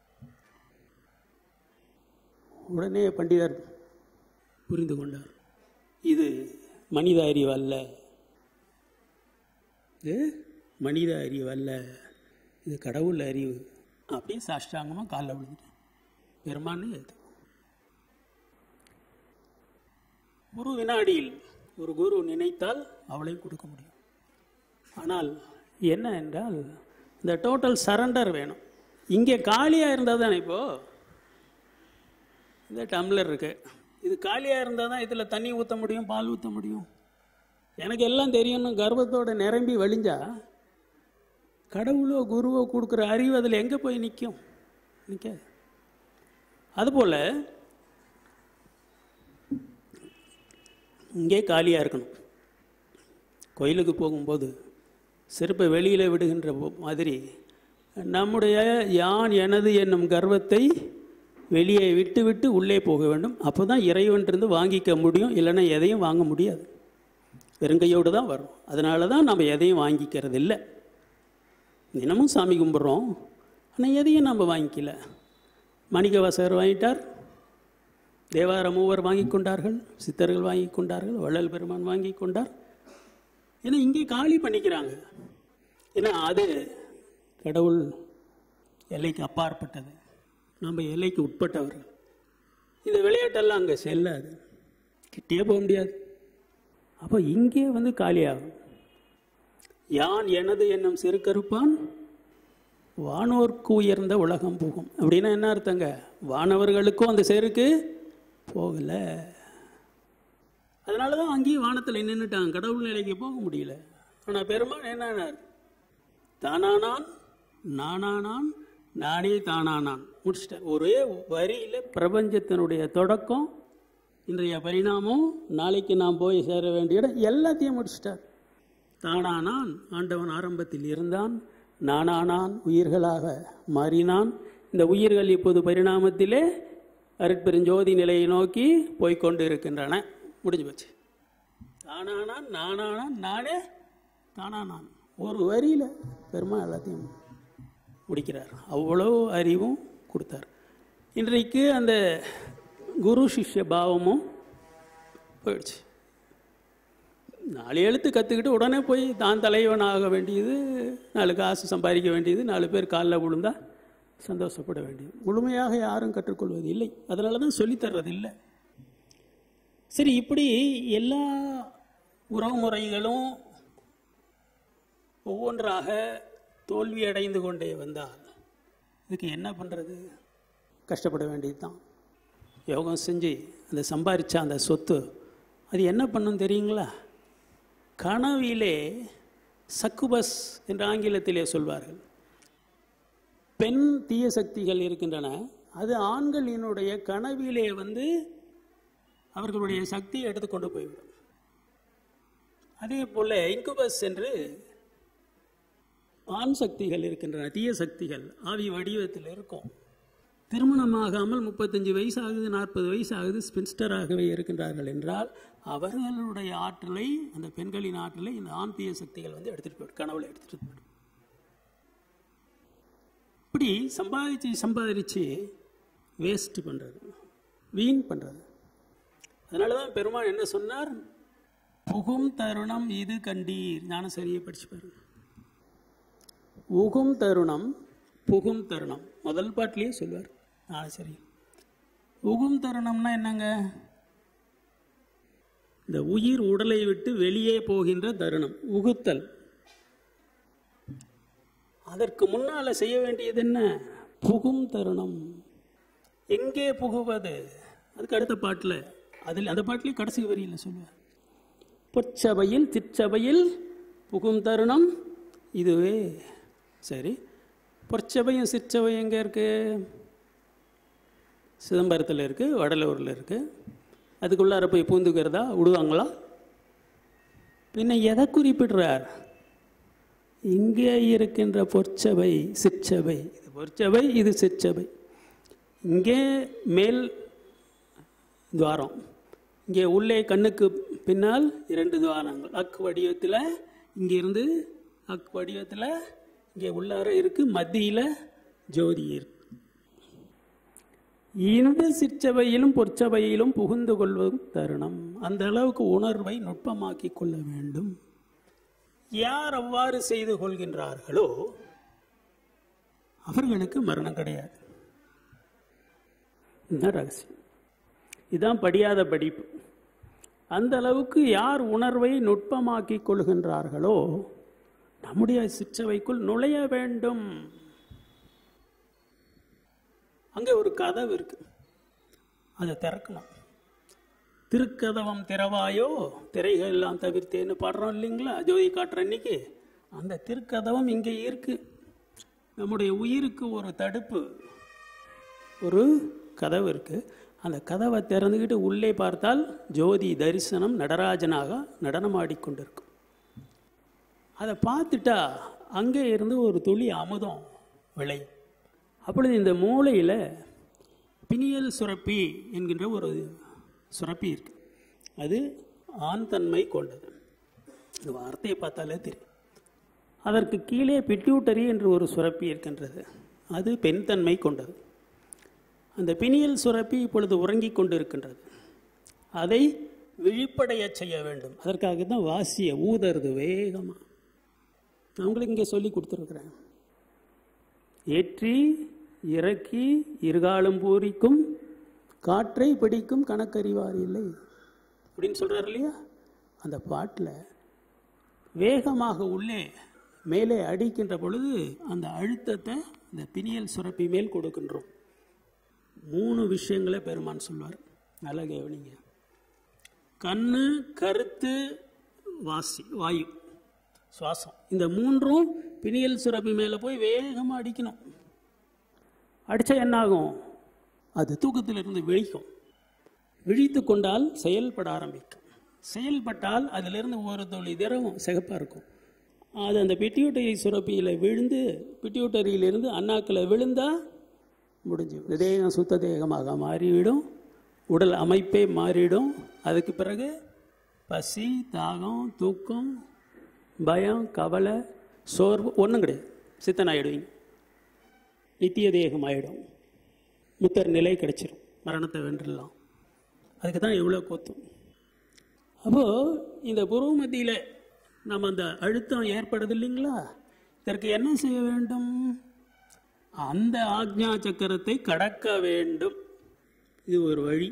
[SPEAKER 1] உடனே பண்டிதர் புரிந்து கொண்டார் இது மனித அறிவு அல்ல இது மனித அறிவு அல்ல இது கடவுள் அறிவு அப்படியே சாஷ்டாங்கமாக காலில் விழுந்துட்டேன் பெருமானே அது ஒரு வினாடியில் ஒரு குரு நினைத்தால் அவளையும் கொடுக்க முடியும் ஆனால் என்ன என்றால் இந்த டோட்டல் சரண்டர் வேணும் இங்கே காலியாக இருந்தால் தானே இப்போது இந்த டம்ளர் இருக்கு இது காலியாக இருந்தால் தான் இதில் தண்ணி ஊற்ற முடியும் பால் ஊற்ற முடியும் எனக்கு எல்லாம் தெரியும்னு கர்வத்தோட நிரம்பி வழிஞ்சா கடவுளோ குருவோ கொடுக்குற அறிவு அதில் எங்கே போய் நிற்கும் நிற்க அதுபோல் இங்கே காலியாக இருக்கணும் கோயிலுக்கு போகும்போது செருப்பை வெளியில் விடுகின்ற போ- மாதிரி நம்முடைய யான் எனது என்னும் கர்வத்தை வெளியே விட்டு விட்டு உள்ளே போக வேண்டும் அப்போ தான் இறைவன்றிருந்து வாங்கிக்க முடியும் இல்லைன்னா எதையும் வாங்க முடியாது வெறுங்கையோடு தான் வரும் அதனால தான் நம்ம எதையும் வாங்கிக்கிறது இல்லை தினமும் சாமி கும்பிட்றோம் ஆனால் எதையும் நம்ம வாங்கிக்கல மாணிக்கவாசகர் வாங்கிட்டார் தேவார மூவர் வாங்கி கொண்டார்கள் சித்தர்கள் வாங்கி கொண்டார்கள் வள்ளல் பெருமான் வாங்கி கொண்டார் ஏன்னா இங்கே காலி பண்ணிக்கிறாங்க ஏன்னா அது கடவுள் எல்லைக்கு அப்பாற்பட்டது நம்ம எல்லைக்கு உட்பட்டவர்கள் இந்த விளையாட்டெல்லாம் அங்கே செல்லாது கிட்டே போக முடியாது அப்போ இங்கே வந்து காலியாகும் யான் எனது என்னும் சிறுகருப்பான் வானோர்க்கு உயர்ந்த உலகம் போகும் அப்படின்னா என்ன அர்த்தங்க வானவர்களுக்கும் அந்த செருக்கு போகல அதனால தான் அங்கேயும் வானத்தில் நின்றுட்டாங்க கடவுள் நிலைக்கு போக முடியல ஆனால் பெருமான் என்னானார் தானானான் நானானான் நானே தானானான் முடிச்சிட்டேன் ஒரே வரியில் பிரபஞ்சத்தினுடைய தொடக்கம் இன்றைய பரிணாமம் நாளைக்கு நாம் போய் சேர வேண்டிய இடம் எல்லாத்தையும் முடிச்சிட்டார் தானானான் ஆண்டவன் ஆரம்பத்தில் இருந்தான் நானானான் உயிர்களாக மாறினான் இந்த உயிர்கள் இப்போது பரிணாமத்திலே அருட்பெருஞ்சோதி நிலையை நோக்கி போய்க்கொண்டு இருக்கின்றன முடிஞ்சு போச்சு தானானான் நானானான் நானே தானானான் ஒரு வரியில் பெருமா எல்லாத்தையும் முடிக்கிறார் அவ்வளோ அறிவும் கொடுத்தார் இன்றைக்கு அந்த குரு சிஷ்ய பாவமும் போயிடுச்சு நாலு எழுத்து கற்றுக்கிட்டு உடனே போய் தான் தலைவன் ஆக வேண்டியது நாலு காசு சம்பாதிக்க வேண்டியது நாலு பேர் காலில் விழுந்தா சந்தோஷப்பட வேண்டியது முழுமையாக யாரும் கற்றுக்கொள்வது இல்லை அதனால தான் சொல்லித்தர்றது இல்லை சரி இப்படி எல்லா உறவுமுறைகளும் ஒவ்வொன்றாக தோல்வி அடைந்து கொண்டே வந்தால் இதுக்கு என்ன பண்ணுறது கஷ்டப்பட வேண்டியது தான் யோகம் செஞ்சு அந்த சம்பாரிச்ச அந்த சொத்து அது என்ன பண்ணும் தெரியுங்களா கனவிலே சக்குபஸ் என்று ஆங்கிலத்திலே சொல்வார்கள் பெண் தீய சக்திகள் இருக்கின்றன அது ஆண்களினுடைய கனவிலே வந்து அவர்களுடைய சக்தியை எடுத்து கொண்டு போய்விடும் அதே போல இன்குபஸ் என்று ஆண் சக்திகள் இருக்கின்றன தீய சக்திகள் ஆவி வடிவத்தில் இருக்கும் திருமணமாகாமல் முப்பத்தஞ்சு வயசு ஆகுது நாற்பது வயசு ஆகுது ஸ்பின்ஸ்டராகவே இருக்கின்றார்கள் என்றால் அவர்களுடைய ஆற்றலை அந்த பெண்களின் ஆற்றலை இந்த ஆன்மீக சக்திகள் வந்து எடுத்துகிட்டு போயிடும் கனவுல எடுத்துகிட்டு போயிடும் இப்படி சம்பாதிச்சு சம்பாதிச்சு வேஸ்ட் பண்ணுறது வீண் பண்ணுறது அதனால தான் பெருமாள் என்ன சொன்னார் புகும் தருணம் இது கண்டீர் ஞானம் சரியை படிச்சு பாருங்க உகும் தருணம் புகும் தருணம் முதல் பாட்டிலேயே சொல்லுவார் ஆ சரி உகும் தருணம்னா என்னங்க இந்த உயிர் உடலை விட்டு வெளியே போகின்ற தருணம் உகுத்தல் அதற்கு முன்னால செய்ய வேண்டியது என்ன புகும் தருணம் எங்கே புகுவது அதுக்கு அடுத்த பாட்டில் அதில் அந்த பாட்டிலேயே கடைசி வரியில் சொல்லுவார் பொற்சபையில் திச்சபையில் புகும் தருணம் இதுவே சரி பொற்சபையும் சிற்சபையும் எங்கே இருக்கு சிதம்பரத்தில் இருக்கு வடலூரில் இருக்கு அதுக்குள்ளார போய் பூந்துக்கிறதா விடுவாங்களா பின்ன எதை குறிப்பிடுறார் இங்கே இருக்கின்ற பொற்சபை சிற்சபை இது பொற்சபை இது சிற்சபை இங்கே மேல் துவாரம் இங்கே உள்ளே கண்ணுக்கு பின்னால் இரண்டு துவாரங்கள் அக் வடிவத்தில் இங்கிருந்து அக் வடிவத்தில் இங்கே உள்ளார இருக்கு மத்தியில் ஜோதி இருக்கு இந்த சிற்சபையிலும் பொற்சபையிலும் புகுந்து கொள்வதும் தருணம் அந்த அளவுக்கு உணர்வை நுட்பமாக்கி கொள்ள வேண்டும் யார் அவ்வாறு செய்து கொள்கின்றார்களோ அவர்களுக்கு மரணம் கிடையாது இதுதான் ரகசியம் இதுதான் படியாத படிப்பு அந்த அளவுக்கு யார் உணர்வை நுட்பமாக்கி கொள்கின்றார்களோ நம்முடைய சிற்றவைக்குள் நுழைய வேண்டும் அங்கே ஒரு கதவு இருக்கு அதை திறக்கணும் திருக்கதவம் திறவாயோ திரைகள் எல்லாம் தவிர்த்தேன்னு பாடுறோம் இல்லைங்களா ஜோதி காட்டுற அன்னைக்கு அந்த திருக்கதவம் இங்கே இருக்கு நம்முடைய உயிருக்கு ஒரு தடுப்பு ஒரு கதவு இருக்கு அந்த கதவை திறந்துக்கிட்டு உள்ளே பார்த்தால் ஜோதி தரிசனம் நடராஜனாக நடனமாடிக்கொண்டிருக்கும் அதை பார்த்துட்டா அங்கே இருந்து ஒரு துளி அமுதம் விளையும் அப்பொழுது இந்த மூளையில் பினியல் சுரப்பி என்கின்ற ஒரு சுரப்பி இருக்கு அது ஆண் தன்மை கொண்டது இந்த வார்த்தையை பார்த்தாலே தெரியும் அதற்கு கீழே பிட்யூட்டரி என்று ஒரு சுரப்பி இருக்கின்றது அது பெண் தன்மை கொண்டது அந்த பினியல் சுரப்பி இப்பொழுது உறங்கிக் கொண்டிருக்கின்றது அதை விழிப்படைய செய்ய வேண்டும் அதற்காக தான் வாசிய ஊதறது வேகமாக நான் உங்களுக்கு இங்கே சொல்லி கொடுத்துருக்குறேன் ஏற்றி இறக்கி இருகாலும் பூரிக்கும் காற்றை பிடிக்கும் கணக்கறிவார் இல்லை அப்படின்னு சொல்றார் இல்லையா அந்த பாட்டில் வேகமாக உள்ளே மேலே அடிக்கின்ற பொழுது அந்த அழுத்தத்தை அந்த பினியல் சுரப்பி மேல் கொடுக்கின்றோம் மூணு விஷயங்களை பெருமான் சொல்வார் நல்லா கவனிங்க கண்ணு கருத்து வாசி வாயு சுவாசம் இந்த மூன்றும் பினியல் சுரப்பி மேலே போய் வேகமாக அடிக்கணும் அடித்தா என்னாகும் அது தூக்கத்திலிருந்து விழிக்கும் விழித்து கொண்டால் செயல்பட ஆரம்பிக்கும் செயல்பட்டால் அதிலிருந்து ஒரு துளி திரவம் சிகப்பாக இருக்கும் அது அந்த பிட்டியூட்டரி சுரப்பியில் விழுந்து பிட்டியூட்டரியிலிருந்து அண்ணாக்கில் விழுந்தா முடிஞ்சு இந்த தேகம் சுத்த தேகமாக மாறிவிடும் உடல் அமைப்பே மாறிடும் அதுக்கு பிறகு பசி தாகம் தூக்கம் பயம் கவலை சோர்வு ஒன்றும் கிடையாது சித்தன் ஆயிடுவீங்க நித்திய தேகம் ஆயிடும் முத்தர் நிலை கிடைச்சிரும் மரணத்தை வென்றுடலாம் அதுக்கு தான் எவ்வளோ கோத்தும் அப்போது இந்த புருவ மத்தியில் நம்ம அந்த அழுத்தம் ஏற்படுது இல்லைங்களா இதற்கு என்ன செய்ய வேண்டும் அந்த ஆக்ஞா சக்கரத்தை கடக்க வேண்டும் இது ஒரு வழி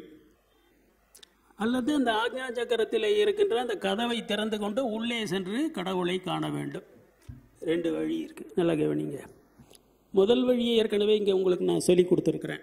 [SPEAKER 1] அல்லது அந்த ஆக்ஞா சக்கரத்தில் இருக்கின்ற அந்த கதவை திறந்து கொண்டு உள்ளே சென்று கடவுளை காண வேண்டும் ரெண்டு வழி இருக்கு நல்லா கவனிங்க முதல் வழியை ஏற்கனவே இங்கே உங்களுக்கு நான் சொல்லி கொடுத்துருக்குறேன்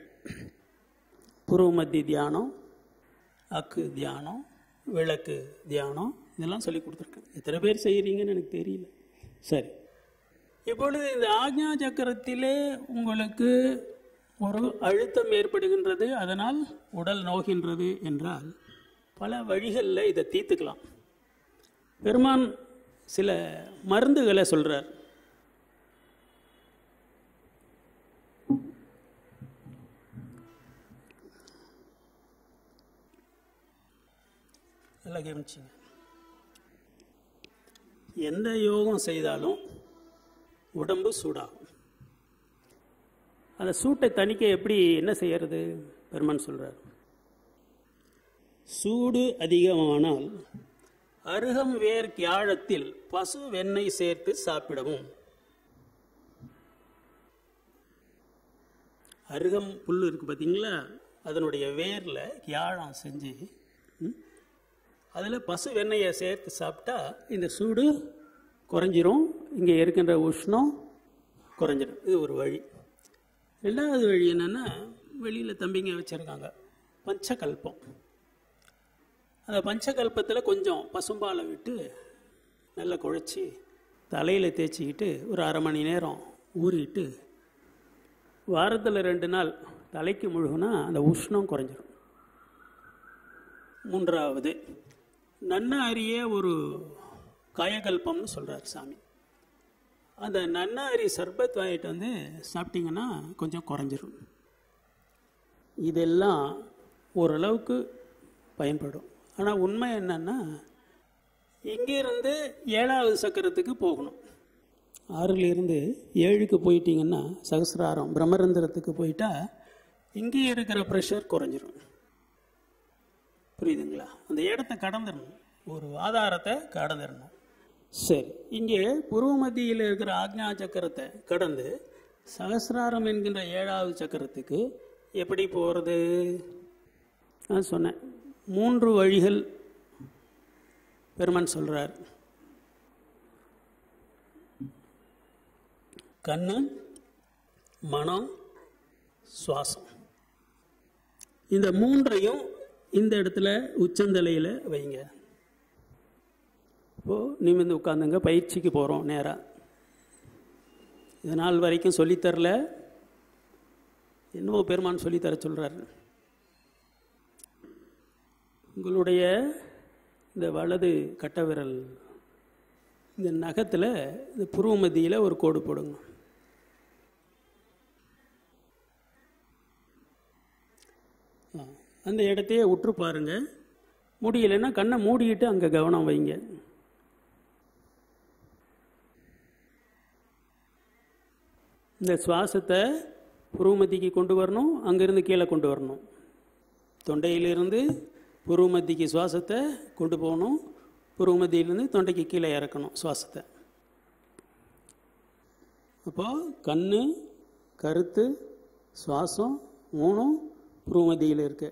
[SPEAKER 1] புருவ மத்திய தியானம் அக்கு தியானம் விளக்கு தியானம் இதெல்லாம் சொல்லி கொடுத்துருக்கேன் எத்தனை பேர் செய்கிறீங்கன்னு எனக்கு தெரியல சரி இப்பொழுது இந்த ஆக்ஞா சக்கரத்திலே உங்களுக்கு ஒரு அழுத்தம் ஏற்படுகின்றது அதனால் உடல் நோகின்றது என்றால் பல வழிகளில் இதை தீர்த்துக்கலாம் பெருமான் சில மருந்துகளை சொல்றார் நல்லா கவனிச்சிங்க எந்த யோகம் செய்தாலும் உடம்பு சூடாகும் அந்த சூட்டை தணிக்க எப்படி என்ன செய்யறது பெருமான் சொல்றார் சூடு அதிகமானால் அருகம் வேர் கியாழத்தில் பசு வெண்ணெய் சேர்த்து சாப்பிடவும் அருகம் புல் இருக்கு பார்த்தீங்களா அதனுடைய வேரில் கியாழம் செஞ்சு அதில் பசு வெண்ணெயை சேர்த்து சாப்பிட்டா இந்த சூடு குறைஞ்சிரும் இங்கே இருக்கின்ற உஷ்ணம் குறைஞ்சிரும் இது ஒரு வழி ரெண்டாவது வழி என்னென்னா வெளியில் தம்பிங்க வச்சுருக்காங்க பஞ்சகல்பம் அந்த பஞ்சகல்பத்தில் கொஞ்சம் பசும்பாலை விட்டு நல்லா குழைச்சி தலையில் தேய்ச்சிக்கிட்டு ஒரு அரை மணி நேரம் ஊறிட்டு வாரத்தில் ரெண்டு நாள் தலைக்கு முழுகுனா அந்த உஷ்ணம் குறைஞ்சிரும் மூன்றாவது நன்ன அரிய ஒரு காயகல்பம்னு சொல்கிறார் சாமி அந்த நன்னாரி சர்பத் வாங்கிட்டு வந்து சாப்பிட்டீங்கன்னா கொஞ்சம் குறைஞ்சிரும் இதெல்லாம் ஓரளவுக்கு பயன்படும் ஆனால் உண்மை என்னன்னா இங்கிருந்து ஏழாவது சக்கரத்துக்கு போகணும் ஆறிலிருந்து ஏழுக்கு போயிட்டீங்கன்னா சகசிராரம் பிரம்மரந்திரத்துக்கு போயிட்டா இங்கே இருக்கிற ப்ரெஷர் குறைஞ்சிரும் புரியுதுங்களா அந்த இடத்த கடந்துடணும் ஒரு ஆதாரத்தை கடந்துடணும் சரி இங்கே பூர்வ மத்தியில் இருக்கிற ஆக்ஞா சக்கரத்தை கடந்து சகசிராரம் என்கின்ற ஏழாவது சக்கரத்துக்கு எப்படி போகிறது நான் சொன்னேன் மூன்று வழிகள் பெருமன் சொல்றார் கண்ணு மனம் சுவாசம் இந்த மூன்றையும் இந்த இடத்துல உச்சந்தலையில் வைங்க இப்போது நிமிர்ந்து உட்காந்துங்க பயிற்சிக்கு போகிறோம் நேராக இது நாள் வரைக்கும் சொல்லித்தரல என்னவோ பெருமான் சொல்லித்தர சொல்கிறார் உங்களுடைய இந்த வலது கட்ட விரல் இந்த நகத்தில் இந்த புருவ மத்தியில் ஒரு கோடு போடுங்க ஆ, அந்த இடத்தையே உற்று பாருங்க முடியலைன்னா கண்ணை மூடிக்கிட்டு அங்கே கவனம் வைங்க இந்த சுவாசத்தை புருவமத்திக்கு கொண்டு வரணும் அங்கேருந்து கீழே கொண்டு வரணும் தொண்டையிலிருந்து புருவமத்திக்கு சுவாசத்தை கொண்டு போகணும் புருவமத்தியிலிருந்து தொண்டைக்கு கீழே இறக்கணும் சுவாசத்தை அப்போ கண்ணு கருத்து சுவாசம் மூணும் புருவமத்தியில் இருக்கு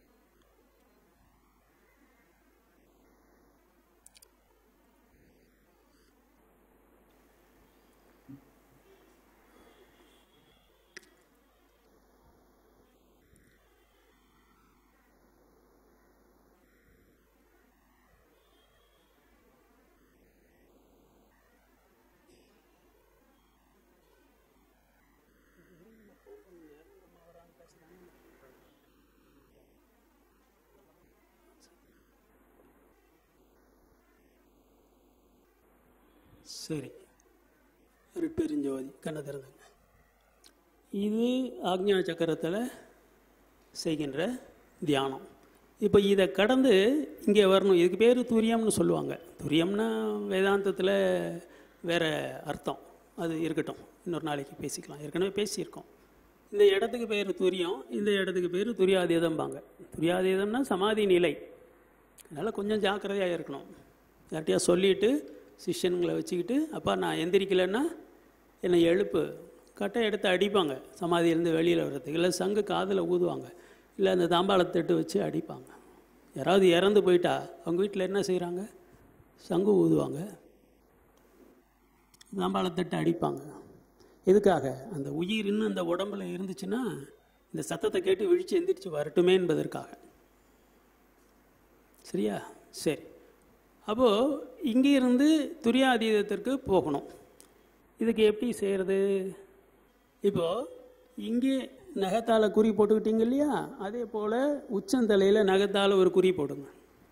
[SPEAKER 1] சரி அருட்பெருஞ்சோதி கண்ணை திறந்துங்க இது ஆக்ஞா சக்கரத்தில் செய்கின்ற தியானம் இப்போ இதை கடந்து இங்கே வரணும் இதுக்கு பேர் துரியம்னு சொல்லுவாங்க துரியம்னா வேதாந்தத்தில் வேற அர்த்தம் அது இருக்கட்டும் இன்னொரு நாளைக்கு பேசிக்கலாம் ஏற்கனவே பேசியிருக்கோம் இந்த இடத்துக்கு பேர் துரியம் இந்த இடத்துக்கு பேர் துரியாதீதம்பாங்க துரியாதீதம்னா சமாதி நிலை அதனால் கொஞ்சம் ஜாக்கிரதையாக இருக்கணும் யார்கிட்டயா சொல்லிட்டு சிஷ்யனுங்களை வச்சுக்கிட்டு அப்பா நான் எந்திரிக்கலைன்னா என்னை எழுப்பு கட்டை எடுத்து அடிப்பாங்க சமாதியிலேருந்து வெளியில் வர்றதுக்கு இல்லை சங்கு காதில் ஊதுவாங்க இல்லை அந்த தாம்பாளத்தட்டு வச்சு அடிப்பாங்க யாராவது இறந்து போயிட்டா அவங்க வீட்டில் என்ன செய்கிறாங்க சங்கு ஊதுவாங்க தாம்பாளத்தட்டு அடிப்பாங்க எதுக்காக அந்த உயிர் இன்னும் அந்த உடம்புல இருந்துச்சுன்னா இந்த சத்தத்தை கேட்டு விழிச்சு எந்திரிச்சு வரட்டுமே என்பதற்காக சரியா சரி அப்போது இங்கே இருந்து துரியாதீதத்திற்கு போகணும் இதுக்கு எப்படி செய்கிறது இப்போது இங்கே நகத்தால் குறி போட்டுக்கிட்டீங்க இல்லையா அதே போல் உச்சந்தலையில் நகத்தால் ஒரு குறி போடுங்க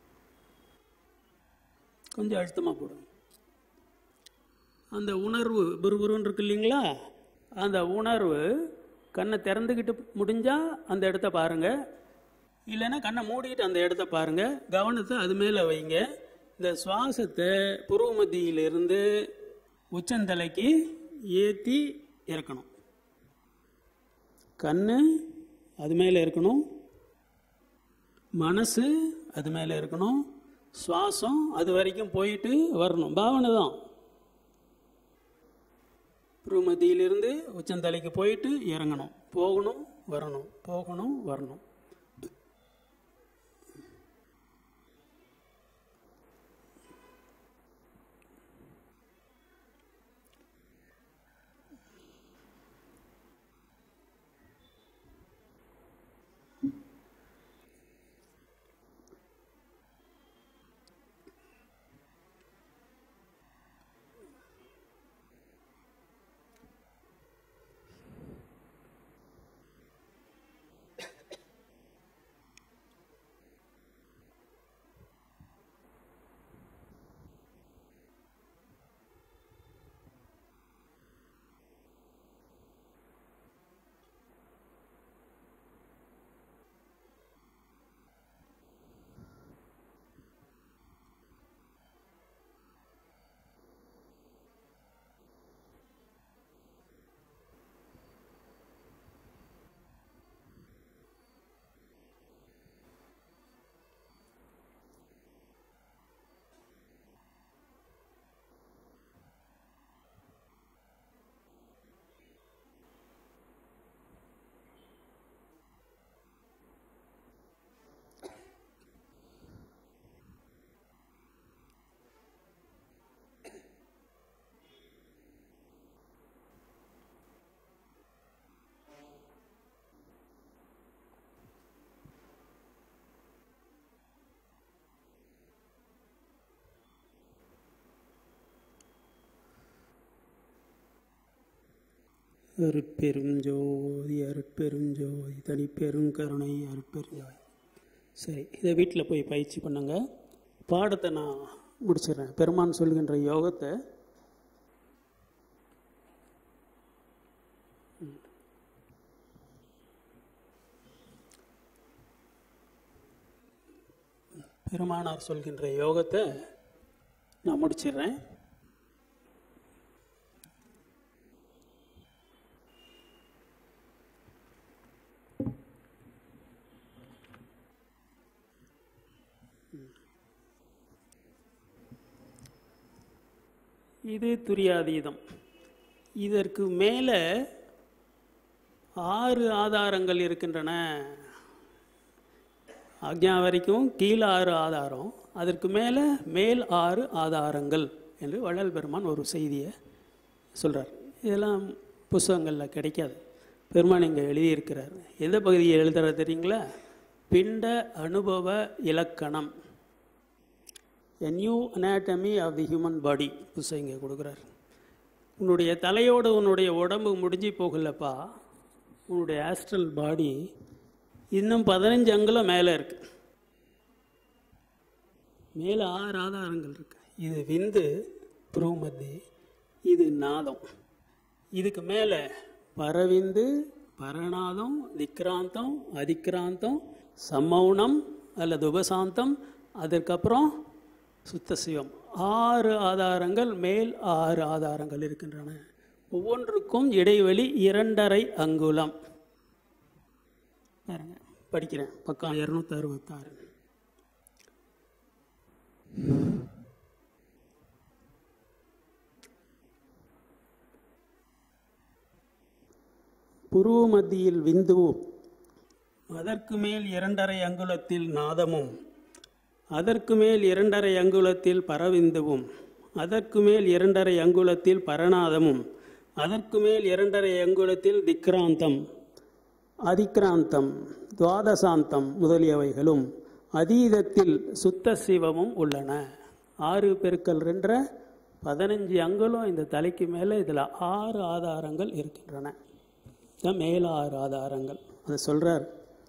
[SPEAKER 1] கொஞ்சம் அழுத்தமாக போடுங்க அந்த உணர்வு புருபுருன்னு இருக்கு இல்லைங்களா அந்த உணர்வு கண்ணை திறந்துக்கிட்டு முடிஞ்சால் அந்த இடத்த பாருங்கள் இல்லைன்னா கண்ணை மூடிட்டு அந்த இடத்த பாருங்க கவனத்தை அது மேலே வைங்க இந்த சுவாசத்தை புருவ மத்தியிலிருந்து உச்சந்தலைக்கு ஏற்றி இறக்கணும் கண்ணு அது மேலே இருக்கணும் மனசு அது மேலே இருக்கணும் சுவாசம் அது வரைக்கும் போயிட்டு வரணும் பாவனை தான் புருமதியிலிருந்து உச்சந்தலைக்கு போயிட்டு இறங்கணும் போகணும் வரணும் போகணும் வரணும் அருட்பெரும் ஜோதி அருட்பெரும் ஜோதி தனிப்பெரும் கருணை அருட்பெரும் ஜோதி சரி இதை வீட்டில் போய் பயிற்சி பண்ணுங்க பாடத்தை நான் முடிச்சிடுறேன் பெருமான் சொல்கின்ற யோகத்தை பெருமானார் சொல்கின்ற யோகத்தை நான் முடிச்சிடுறேன் இது துரியாதீதம் இதற்கு மேலே ஆறு ஆதாரங்கள் இருக்கின்றன ஆக்ஞா வரைக்கும் கீழே ஆறு ஆதாரம் அதற்கு மேலே மேல் ஆறு ஆதாரங்கள் என்று வள்ளல் பெருமான் ஒரு செய்தியை சொல்கிறார் இதெல்லாம் புஸ்தகங்களில் கிடைக்காது பெருமான் இங்கே எழுதியிருக்கிறார் எந்த பகுதியை எழுதுற தெரியுங்களா பிண்ட அனுபவ இலக்கணம் a new anatomy of the human body புஸ்தகம் இங்கே கொடுக்குறார் உன்னுடைய தலையோடு உன்னுடைய உடம்பு முடிஞ்சு போகலப்பா உன்னுடைய ஆஸ்ட்ரல் பாடி இன்னும் பதினஞ்சு அங்குலம் மேலே இருக்கு மேலே ஆறு ஆதாரங்கள் இருக்கு இது விந்து புருவமத்தி இது நாதம் இதுக்கு மேலே பரவிந்து பரநாதம் திக்ராந்தம் அதிக்ராந்தம் சம்மௌனம் அல்லது உபசாந்தம் அதற்கப்புறம் சுத்த சிவம் ஆறு ஆதாரங்கள் மேல் ஆறு ஆதாரங்கள் இருக்கின்றன ஒவ்வொன்றுக்கும் இடைவெளி இரண்டரை அங்குலம் பாருங்க படிக்கிறேன் பக்கம் இரநூத்தி அறுபத்தாறு புருவ மத்தியில் விந்துவும் அதற்கு மேல் இரண்டரை அங்குலத்தில் நாதமும் அதற்கு மேல் இரண்டரை அங்குலத்தில் பரவிந்துவும் அதற்கு மேல் இரண்டரை அங்குலத்தில் பரநாதமும் அதற்கு மேல் இரண்டரை அங்குலத்தில் திக்ராந்தம் அதிக்ராந்தம் துவாதசாந்தம் முதலியவைகளும் அதீதத்தில் சுத்த சிவமும் உள்ளன ஆறு பெருக்கல் ரென்ற பதினஞ்சு அங்குலம் இந்த தலைக்கு மேலே இதில் ஆறு ஆதாரங்கள் இருக்கின்றன இதான் மேல ஆறு ஆதாரங்கள் அதை சொல்கிறார்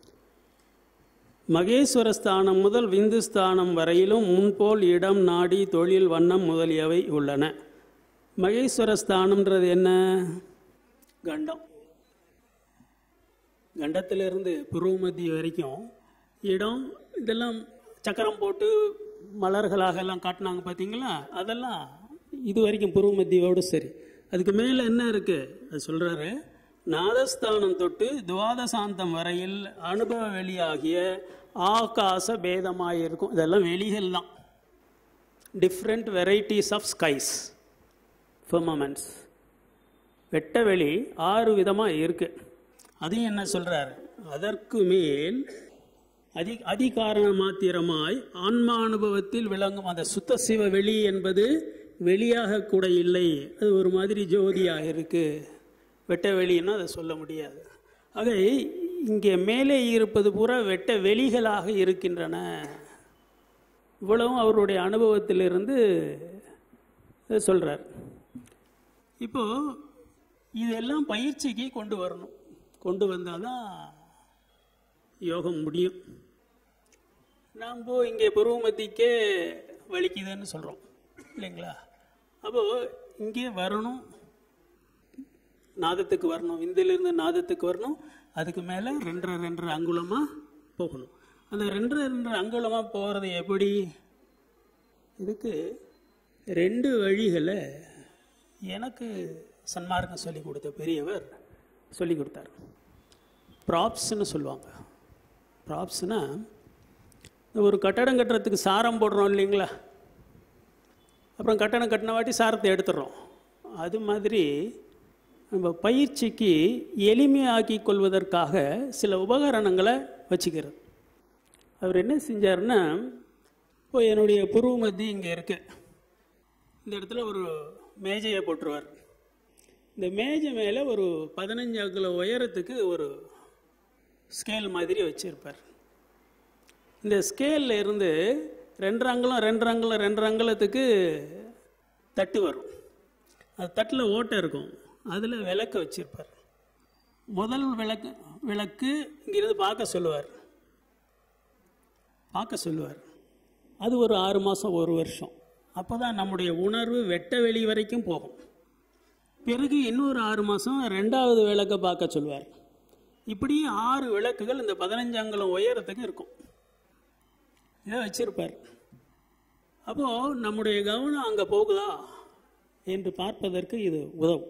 [SPEAKER 1] மகேஸ்வர ஸ்தானம் முதல் விந்து ஸ்தானம் வரையிலும் முன்போல் இடம் நாடி தொழில் வண்ணம் முதலியவை உள்ளன மகேஸ்வர ஸ்தானம்ன்றது என்ன கண்டம் கண்டத்திலிருந்து புருவமத்தி வரைக்கும் இடம் இதெல்லாம் சக்கரம் போட்டு மலர்களாக எல்லாம் காட்டினாங்க பார்த்தீங்களா அதெல்லாம் இது வரைக்கும் புருவ மத்தியோடு சரி அதுக்கு மேலே என்ன இருக்கு அது சொல்றாரு நாதஸ்தானம் தொட்டு துவாதசாந்தம் வரையில் அனுபவ வெளியாகிய ஆகாச பேதமாக இருக்கும் இதெல்லாம் வெளிகள் தான் different varieties of skies firmaments வெட்ட வெளி ஆறு விதமாக இருக்கு அதையும் என்ன சொல்றாரு அதற்கு மேல் அதி அதிகாரண மாத்திரமாய் ஆன்மானுபவத்தில் விளங்கும் அந்த சுத்த சிவ வெளி என்பது வெளியாக கூட இல்லை அது ஒரு மாதிரி ஜோதியாக இருக்கு வெட்ட வெளின்னா அதை சொல்ல முடியாது ஆக இங்கே மேலே இருப்பது பூரா வெட்ட வெளிகளாக இருக்கின்றன இவ்வளவும் அவருடைய அனுபவத்திலிருந்து சொல்றார் இப்போ இதெல்லாம் பயிற்சிக்கு கொண்டு வரணும் கொண்டு வந்தாதான் யோகம் முடியும் நாம் இங்கே பருவமத்திக்கே வலிக்குதுன்னு சொல்கிறோம் இல்லைங்களா அப்போ இங்கே வரணும் நாதத்துக்கு வரணும் விந்திலிருந்து நாதத்துக்கு வரணும் அதுக்கு மேலே ரெண்டரை ரெண்டரை அங்குலமாக போகணும் அந்த ரெண்டரை ரெண்டரை அங்குலமாக போகிறது எப்படி இதுக்கு ரெண்டு வழிகளை எனக்கு சன்மார்க்கம் சொல்லி கொடுத்த பெரியவர் சொல்லி கொடுத்தார் ப்ராப்ஸ்னு சொல்லுவாங்க ப்ராப்ஸ்னா ஒரு கட்டடம் கட்டுறதுக்கு சாரம் போடுறோம் இல்லைங்களா அப்புறம் கட்டடம் கட்டின வாட்டி சாரத்தை எடுத்துடுறோம் அது மாதிரி நம்ம பயிற்சிக்கு எளிமையாக்கி கொள்வதற்காக சில உபகரணங்களை வச்சுக்கிறது அவர் என்ன செஞ்சாருன்னா இப்போ என்னுடைய புருவ மத்தி இங்கே இருக்கு இந்த இடத்துல ஒரு மேஜையை போட்டுருவார் இந்த மேஜை மேலே ஒரு பதினஞ்சு அங்குல உயரத்துக்கு ஒரு ஸ்கேல் மாதிரி வச்சிருப்பார் இந்த ஸ்கேல்ல இருந்து ரெண்டரை அங்குலம் ரெண்டரை அங்குலம் ரெண்டரை அங்குலத்துக்கு தட்டு வரும் அது தட்டில் ஓட்டை இருக்கும் அதில் விளக்க வச்சிருப்பார் முதல் விளக்கு விளக்கு இங்கிருந்து பார்க்க சொல்லுவார் பார்க்க சொல்லுவார் அது ஒரு ஆறு மாதம் ஒரு வருஷம் அப்போ தான் நம்முடைய உணர்வு வெட்ட வெளி வரைக்கும் போகும் பிறகு இன்னொரு ஆறு மாதம் ரெண்டாவது விளக்கை பார்க்க சொல்லுவார் இப்படி ஆறு விளக்குகள் இந்த பதினஞ்சு அங்குலம் உயரத்துக்கு இருக்கும் இதை வச்சிருப்பார் அப்போது நம்முடைய கவனம் அங்கே போகுதா என்று பார்ப்பதற்கு இது உதவும்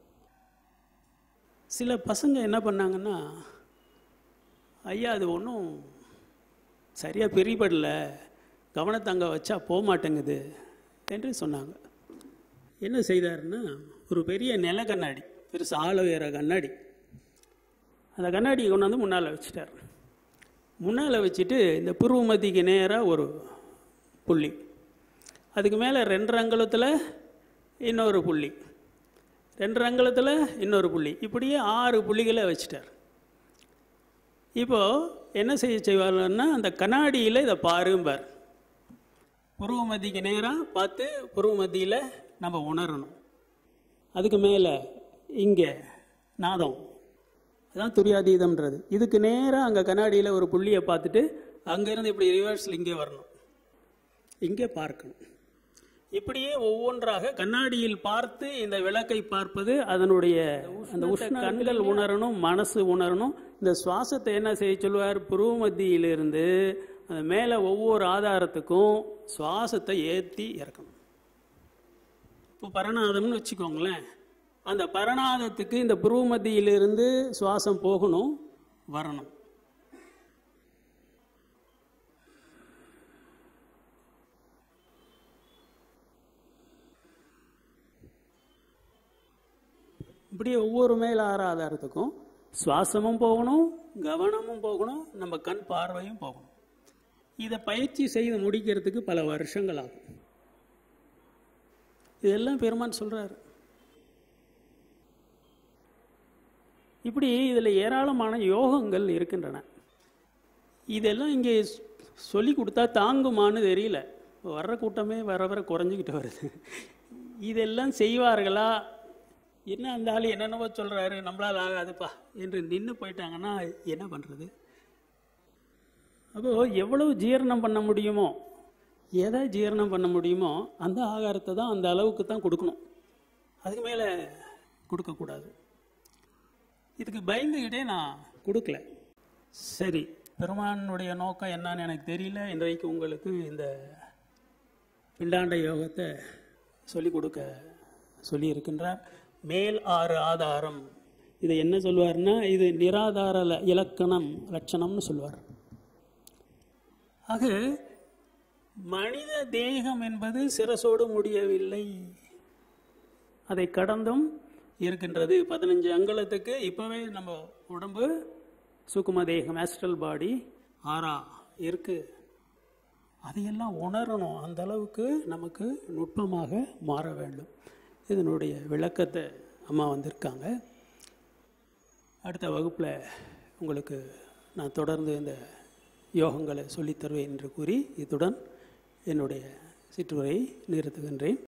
[SPEAKER 1] சில பசங்க என்ன பண்ணாங்கன்னா ஐயா அது ஒன்றும் சரியாக பிரிபடல கவனத்தை அங்கே வச்சா போக மாட்டேங்குது என்று சொன்னாங்க என்ன செய்தாருன்னா ஒரு பெரிய நில கண்ணாடி பெருசு ஆழ உயர கண்ணாடி அந்த கண்ணாடியை கொண்டு வந்து முன்னால் வச்சுட்டார் முன்னால் வச்சுட்டு இந்த புருவமதிக்கு நேராக ஒரு புள்ளி அதுக்கு மேலே ரெண்டரை அங்குலத்தில் இன்னொரு புள்ளி ரெண்டரை அங்குலத்தில் இன்னொரு புள்ளி இப்படியே ஆறு புள்ளிகளை வச்சுட்டார் இப்போது என்ன செய்ய செய்வார்னா அந்த கண்ணாடியில் இதை பாரும்பார் புருவ மத்திக்கு நேராக பார்த்து புருவ மத்தியில் நம்ம உணரணும் அதுக்கு மேலே இங்கே நாதம் அதான் துரியாதீதம்ன்றது இதுக்கு நேராக அங்கே கண்ணாடியில் ஒரு புள்ளியை பார்த்துட்டு அங்கேருந்து இப்படி ரிவர்ஸில் இங்கே வரணும் இங்கே பார்க்கணும் இப்படியே ஒவ்வொன்றாக கண்ணாடியில் பார்த்து இந்த விளக்கை பார்ப்பது அதனுடைய அந்த உஷ்ண கண்கள் உணரணும் மனசு உணரணும் இந்த சுவாசத்தை என்ன செய்ய சொல்லுவார் புருவ மத்தியிலிருந்து அந்த மேலே ஒவ்வொரு ஆதாரத்துக்கும் சுவாசத்தை ஏற்றி இறக்கணும் இப்போ பரணாதம்னு வச்சுக்கோங்களேன் அந்த பரணாதத்துக்கு இந்த புருவ மத்தியிலிருந்து சுவாசம் போகணும் வரணும் இப்படியே ஒவ்வொரு மேல் ஆற ஆதாரத்துக்கும் சுவாசமும் போகணும் கவனமும் போகணும் நம்ம கண் பார்வையும் போகணும் இதை பயிற்சி செய்து முடிக்கிறதுக்கு பல வருஷங்கள் ஆகும் இதெல்லாம் பெருமான் சொல்றாரு இப்படி இதில் ஏராளமான யோகங்கள் இருக்கின்றன இதெல்லாம் இங்கே சொல்லி கொடுத்தா தாங்குமான்னு தெரியல வர்ற கூட்டமே வர வர குறைஞ்சிக்கிட்டு வருது இதெல்லாம் செய்வார்களா என்ன அந்த ஆள் என்னென்னவோ சொல்கிறாரு நம்மளால் ஆகாதுப்பா என்று நின்று போயிட்டாங்கன்னா என்ன பண்ணுறது அப்போது எவ்வளவு ஜீரணம் பண்ண முடியுமோ எதை ஜீரணம் பண்ண முடியுமோ அந்த ஆகாரத்தை தான் அந்த அளவுக்கு தான் கொடுக்கணும் அதுக்கு மேலே கொடுக்கக்கூடாது இதுக்கு பயந்துக்கிட்டே நான் கொடுக்கல சரி பெருமானுடைய நோக்கம் என்னன்னு எனக்கு தெரியல இன்றைக்கு உங்களுக்கு இந்த பிண்டாண்ட யோகத்தை சொல்லிக் கொடுக்க சொல்லி இருக்கின்றார் மேல் ஆறு ஆதாரம் இதை என்ன சொல்வார்னா இது நிராதார ல- இலக்கணம் லட்சணம்னு சொல்வார் ஆக மனித தேகம் என்பது சிரசோடு முடியவில்லை அதை கடந்தும் இருக்கின்றது பதினஞ்சு அங்குலத்துக்கு இப்போவே நம்ம உடம்பு சுக்கும தேகம் ஆஸ்ட்ரல் பாடி ஆறா இருக்கு அதையெல்லாம் உணரணும் அந்த அளவுக்கு நமக்கு நுட்பமாக மாற வேண்டும் இதனுடைய விளக்கத்தை அம்மா வந்திருக்காங்க அடுத்த வகுப்பில் உங்களுக்கு நான் தொடர்ந்து இந்த யோகங்களை சொல்லித் தருவேன் என்று கூறி இத்துடன் என்னுடைய சிற்றுரையை நிறுத்துகின்றேன்